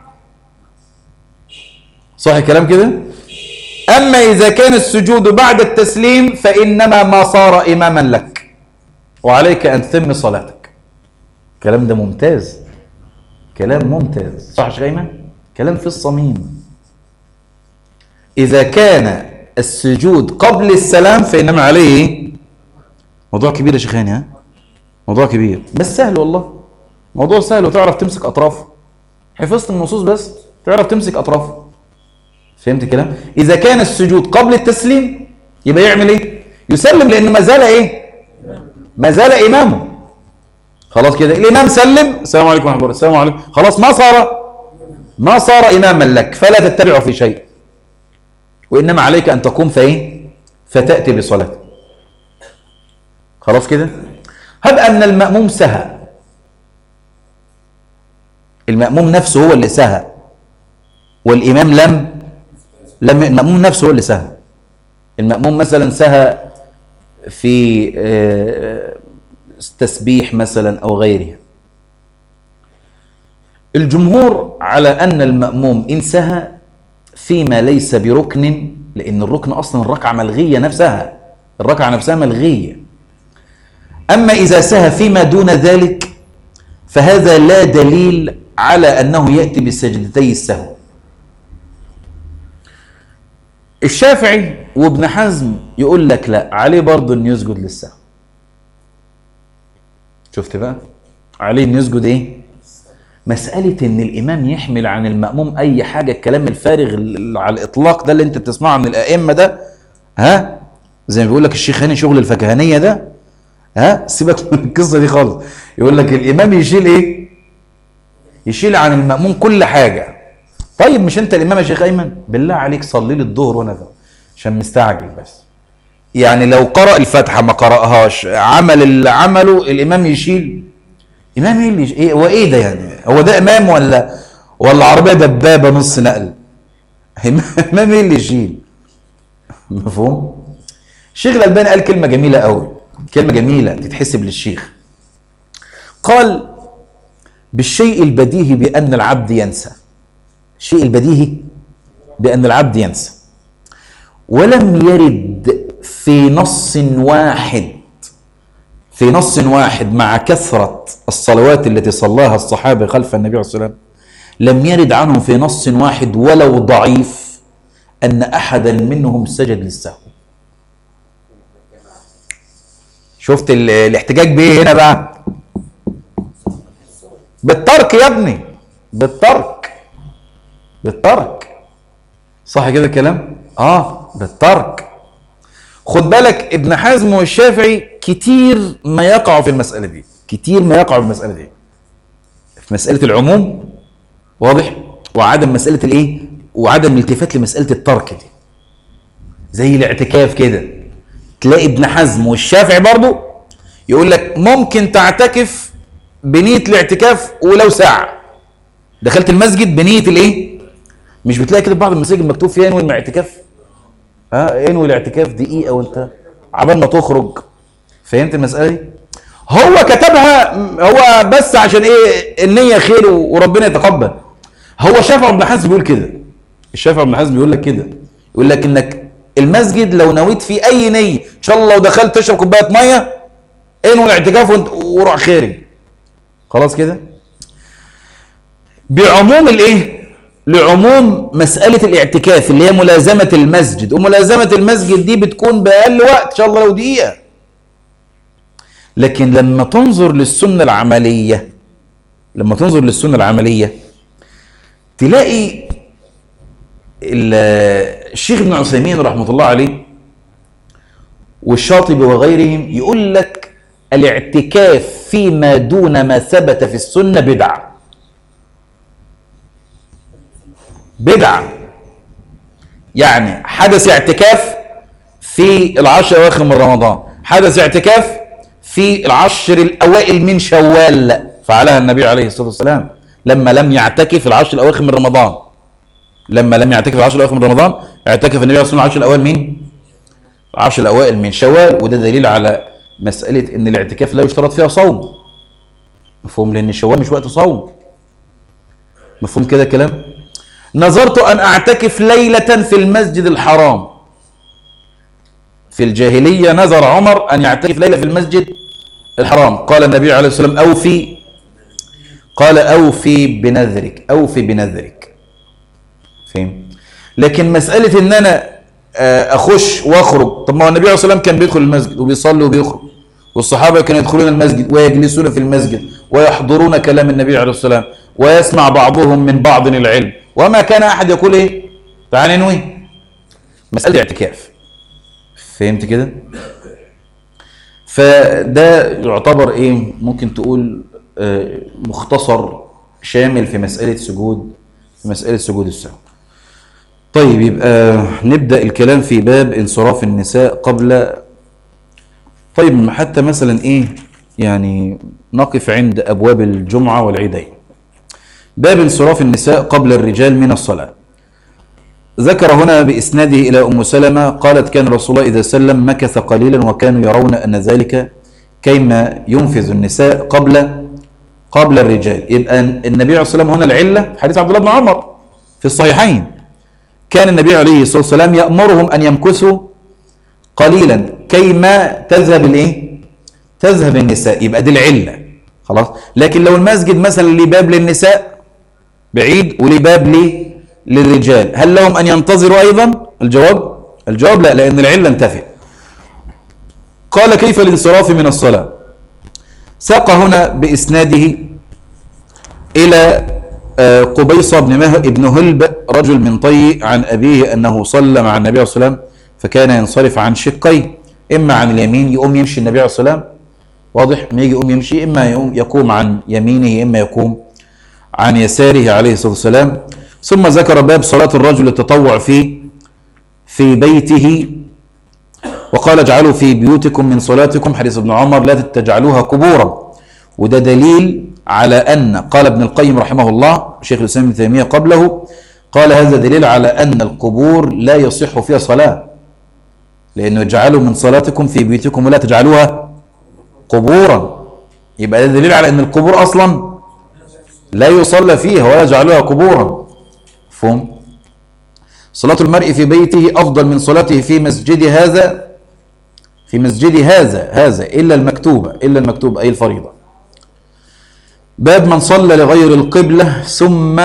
صح الكلام كده أما إذا كان السجود بعد التسليم فإنما ما صار إماما لك وعليك أن تتم صلاتك الكلام ده ممتاز كلام ممتاز صح يا شيخ أيمن كلام في الصميم إذا كان السجود قبل السلام فإنما عليه إيه؟ موضوع كبير يا شيخاني ها موضوع كبير بس سهل والله موضوع سهل وتعرف تمسك أطرافه حفظت النصوص بس تعرف تمسك أطرافه فهمت الكلام اذا كان السجود قبل التسليم يبقى يعمل ايه يسلم لانه ما زال ايه ما زال امامه خلاص كده الامام سلم السلام عليكم ورحمه الله السلام عليكم خلاص ما صار ما صار اماما لك فلا تتبعه في شيء وانما عليك ان تقوم فايه فتاتي بصلاه خلاص كده هب ان الماموم سهى الماموم نفسه هو اللي سهى والامام لم لم المأموم نفسه هو اللي سهى المأموم مثلا سهى في آه، تسبيح مثلا أو غيرها الجمهور على أن المأموم إن سهى فيما ليس بركن لأن الركن أصلا الركعة ملغية نفسها الركعة نفسها ملغية أما إذا سهى فيما دون ذلك فهذا لا دليل على أنه يأتي بسجدتي السهو الشافعي وابن حزم يقول لك لا عليه برضه انه يسجد للسهو شفت بقى عليه انه يسجد ايه مسألة ان الامام يحمل عن المأموم اي حاجة الكلام الفارغ اللي على الاطلاق ده اللي انت بتسمعه من الائمة ده ها زي ما بيقول لك الشيخ هاني شغل الفكهانية ده ها سيبك من القصة دي خالص يقول لك الامام يشيل ايه يشيل عن المأموم كل حاجة طيب مش انت الامام يا شيخ ايمن بالله عليك صلي لي الظهر وانا ده عشان مستعجل بس يعني لو قرأ الفاتحة ما قرأهاش عمل اللي عمله الامام يشيل امام ايه اللي يش... ايه هو ايه ده يعني هو ده امام ولا ولا عربية دبابة نص نقل امام ايه اللي يشيل مفهوم الشيخ الألباني قال كلمة جميلة قوي كلمة جميلة تتحسب للشيخ قال بالشيء البديهي بأن العبد ينسى الشيء البديهي بأن العبد ينسى ولم يرد في نص واحد في نص واحد مع كثرة الصلوات التي صلاها الصحابة خلف النبي عليه الصلاة والسلام لم يرد عنهم في نص واحد ولو ضعيف أن أحدا منهم سجد للسهو شفت ال- الاحتجاج بإيه هنا بقى بالترك يا ابني بالترك بالترك صح كده الكلام اه بالترك خد بالك ابن حزم والشافعي كتير ما يقع في المسألة دي كتير ما يقع في المسألة دي في مسألة العموم واضح وعدم مسألة الايه وعدم الالتفات لمسألة الترك دي زي الاعتكاف كده تلاقي ابن حزم والشافعي برضو يقول لك ممكن تعتكف بنية الاعتكاف ولو ساعة دخلت المسجد بنية الايه مش بتلاقي كده في بعض المساجد مكتوب فيها انوي الاعتكاف ها انوي الاعتكاف دقيقة وانت عبال ما تخرج فهمت المسألة دي هو كتبها هو بس عشان ايه النية خير وربنا يتقبل هو شافع بن حزم بيقول كده الشافع بن حزم بيقول لك كده يقول لك انك المسجد لو نويت فيه اي نية ان شاء الله لو دخلت تشرب كوباية مية انوي الاعتكاف وانت- وروح خارج خلاص كده بعموم الايه لعموم مسألة الاعتكاف اللي هي ملازمة المسجد وملازمة المسجد دي بتكون بأقل وقت إن شاء الله لو دقيقة لكن لما تنظر للسنة العملية لما تنظر للسنة العملية تلاقي ال- الشيخ ابن عثيمين رحمة الله عليه والشاطبي وغيرهم يقول لك الاعتكاف فيما دون ما ثبت في السنة بدعة بدعة يعني حدث اعتكاف في العشر الأواخر من رمضان حدث اعتكاف في العشر الأوائل من شوال فعلها النبي عليه الصلاة والسلام لما لم يعتكف العشر الأواخر من رمضان لما لم يعتكف العشر الأواخر من رمضان اعتكف النبي عليه الصلاة والسلام العشر الأوائل مين؟ العشر الأوائل من شوال وده دليل على مسألة إن الاعتكاف لا يشترط فيها صوم مفهوم لأن شوال مش وقت صوم مفهوم كده كلام نظرت أن أعتكف ليلة في المسجد الحرام في الجاهلية نذر عمر أن يعتكف ليلة في المسجد الحرام قال النبي عليه الصلاة والسلام أوفي قال أوفي بنذرك أوفي بنذرك فهم لكن مسألة إن أنا آه، أخش وأخرج طب ما هو النبي عليه الصلاة والسلام كان بيدخل المسجد وبيصلي وبيخرج والصحابة كانوا يدخلون المسجد ويجلسون في المسجد ويحضرون كلام النبي عليه الصلاة والسلام ويسمع بعضهم من بعض العلم وما كان أحد يقول إيه تعال ننوي مسألة اعتكاف فهمت كده فده يعتبر ايه ممكن تقول آه، مختصر شامل في مسألة سجود في مسألة سجود السهو طيب يبقى نبدأ الكلام في باب انصراف النساء قبل طيب حتى مثلا ايه يعني نقف عند ابواب الجمعة والعيدين باب انصراف النساء قبل الرجال من الصلاة ذكر هنا بإسناده إلى أم سلمة قالت كان رسول الله إذا سلم مكث قليلا وكانوا يرون أن ذلك كيما ينفذ النساء قبل قبل الرجال يبقى النبي عليه الصلاة والسلام هنا العلة حديث عبد الله بن عمر في الصحيحين كان النبي عليه الصلاة والسلام يأمرهم أن يمكثوا قليلا كيما تذهب الايه تذهب النساء يبقى دي العلة خلاص لكن لو المسجد مثلا ليه باب للنساء بعيد وليه باب ليه للرجال هل لهم أن ينتظروا أيضا الجواب الجواب لا لأن العلة انتفت قال كيف الانصراف من الصلاة ساق هنا بإسناده إلى آه، قبيصة بن مه ابن هلب رجل من طي عن أبيه أنه صلى مع النبي عليه الصلاة والسلام فكان ينصرف عن شقيه إما عن اليمين يقوم يمشي النبي عليه الصلاة والسلام واضح ما يجي يقوم يمشي إما يقوم يقوم عن يمينه إما يقوم عن يساره عليه الصلاة والسلام ثم ذكر باب صلاة الرجل التطوع في في بيته وقال اجعلوا في بيوتكم من صلاتكم حديث ابن عمر لا تجعلوها قبورا وده دليل على أن قال ابن القيم رحمه الله شيخ الإسلام ابن تيمية قبله قال هذا دليل على أن القبور لا يصح فيها صلاة لأنه اجعلوا من صلاتكم في بيوتكم ولا تجعلوها قبورا يبقى ده دليل على أن القبور أصلا لا يصلى فيها ولا يجعلوها قبورا مفهوم صلاة المرء في بيته أفضل من صلاته في مسجد هذا في مسجد هذا هذا إلا المكتوبة إلا المكتوبة أي الفريضة باب من صلى لغير القبلة ثم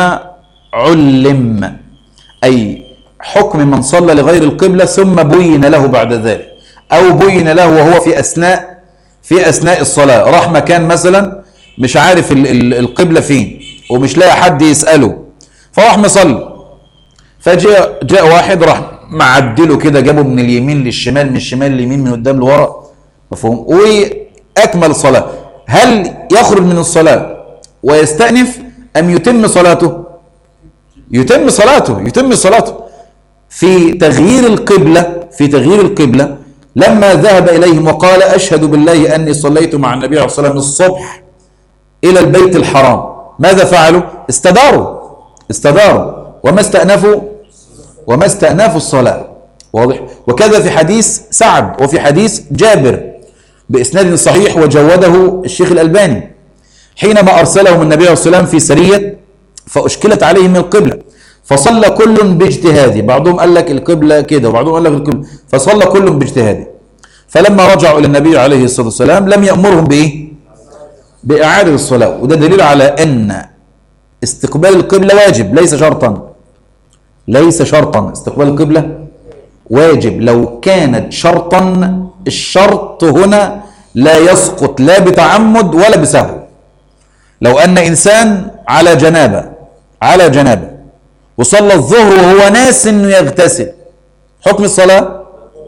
علم أي حكم من صلى لغير القبلة ثم بين له بعد ذلك أو بين له وهو في أثناء في أثناء الصلاة راح مكان مثلا مش عارف ال- ال- القبلة فين ومش لاقي حد يسأله فراح مصلي فجاء جاء واحد راح معدله كده جابه من اليمين للشمال من الشمال لليمين من قدام لورا مفهوم واكمل صلاه هل يخرج من الصلاه ويستأنف ام يتم صلاته يتم صلاته يتم صلاته في تغيير القبلة في تغيير القبلة لما ذهب إليهم وقال أشهد بالله أني صليت مع النبي عليه الصلاة والسلام الصبح إلى البيت الحرام ماذا فعلوا استداروا استداروا وما استأنفوا وما استأنفوا الصلاة واضح وكذا في حديث سعد وفي حديث جابر بإسناد صحيح وجوده الشيخ الألباني حينما أرسلهم النبي عليه الصلاة والسلام في سرية فأشكلت عليهم القبلة فصلى كل باجتهاده بعضهم قال لك القبلة كده وبعضهم قال لك القبلة فصلى كل باجتهاده فلما رجعوا إلى النبي عليه الصلاة والسلام لم يأمرهم بإيه بإعادة الصلاة وده دليل على أن استقبال القبلة واجب ليس شرطا ليس شرطا استقبال القبلة واجب لو كانت شرطا الشرط هنا لا يسقط لا بتعمد ولا بسهو لو أن إنسان على جنابة على جنابة وصلى الظهر وهو ناس إنه يغتسل حكم الصلاة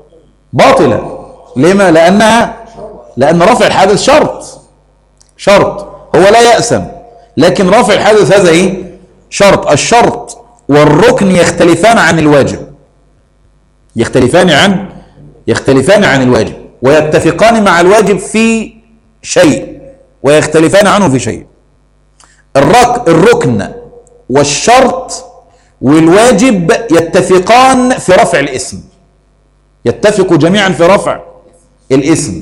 باطلة لما؟ لأنها لأن رفع الحدث شرط شرط هو لا يأسم لكن رفع الحدث هذا إيه؟ شرط الشرط والركن يختلفان عن الواجب يختلفان عن يختلفان عن الواجب ويتفقان مع الواجب في شيء ويختلفان عنه في شيء الرك الركن والشرط والواجب يتفقان في رفع الاسم يتفق جميعا في رفع الاسم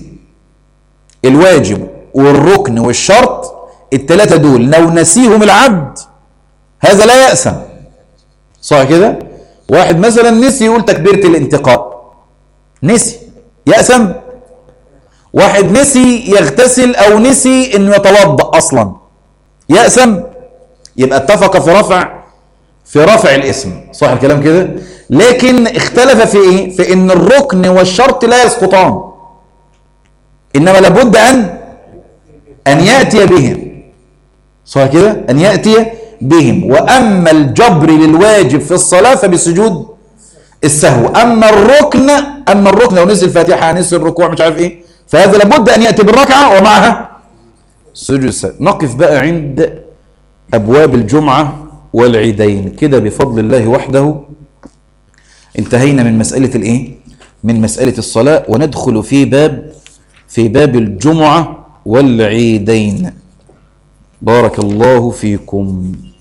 الواجب والركن والشرط الثلاثة دول لو نسيهم العبد هذا لا يأسم صح كده واحد مثلا نسي يقول تكبيرة الانتقاء نسي يأسم واحد نسي يغتسل او نسي انه يتوضا اصلا يأسم يبقى اتفق في رفع في رفع الاسم صح الكلام كده لكن اختلف في ايه في ان الركن والشرط لا يسقطان انما لابد ان ان ياتي بهم صح كده ان ياتي بهم واما الجبر للواجب في الصلاه فبسجود السهو اما الركن اما الركن لو نزل الفاتحه نزل الركوع مش عارف ايه فهذا لابد ان ياتي بالركعه ومعها سجود السهو نقف بقى عند ابواب الجمعه والعيدين كده بفضل الله وحده انتهينا من مساله الايه من مساله الصلاه وندخل في باب في باب الجمعه والعيدين بارك الله فيكم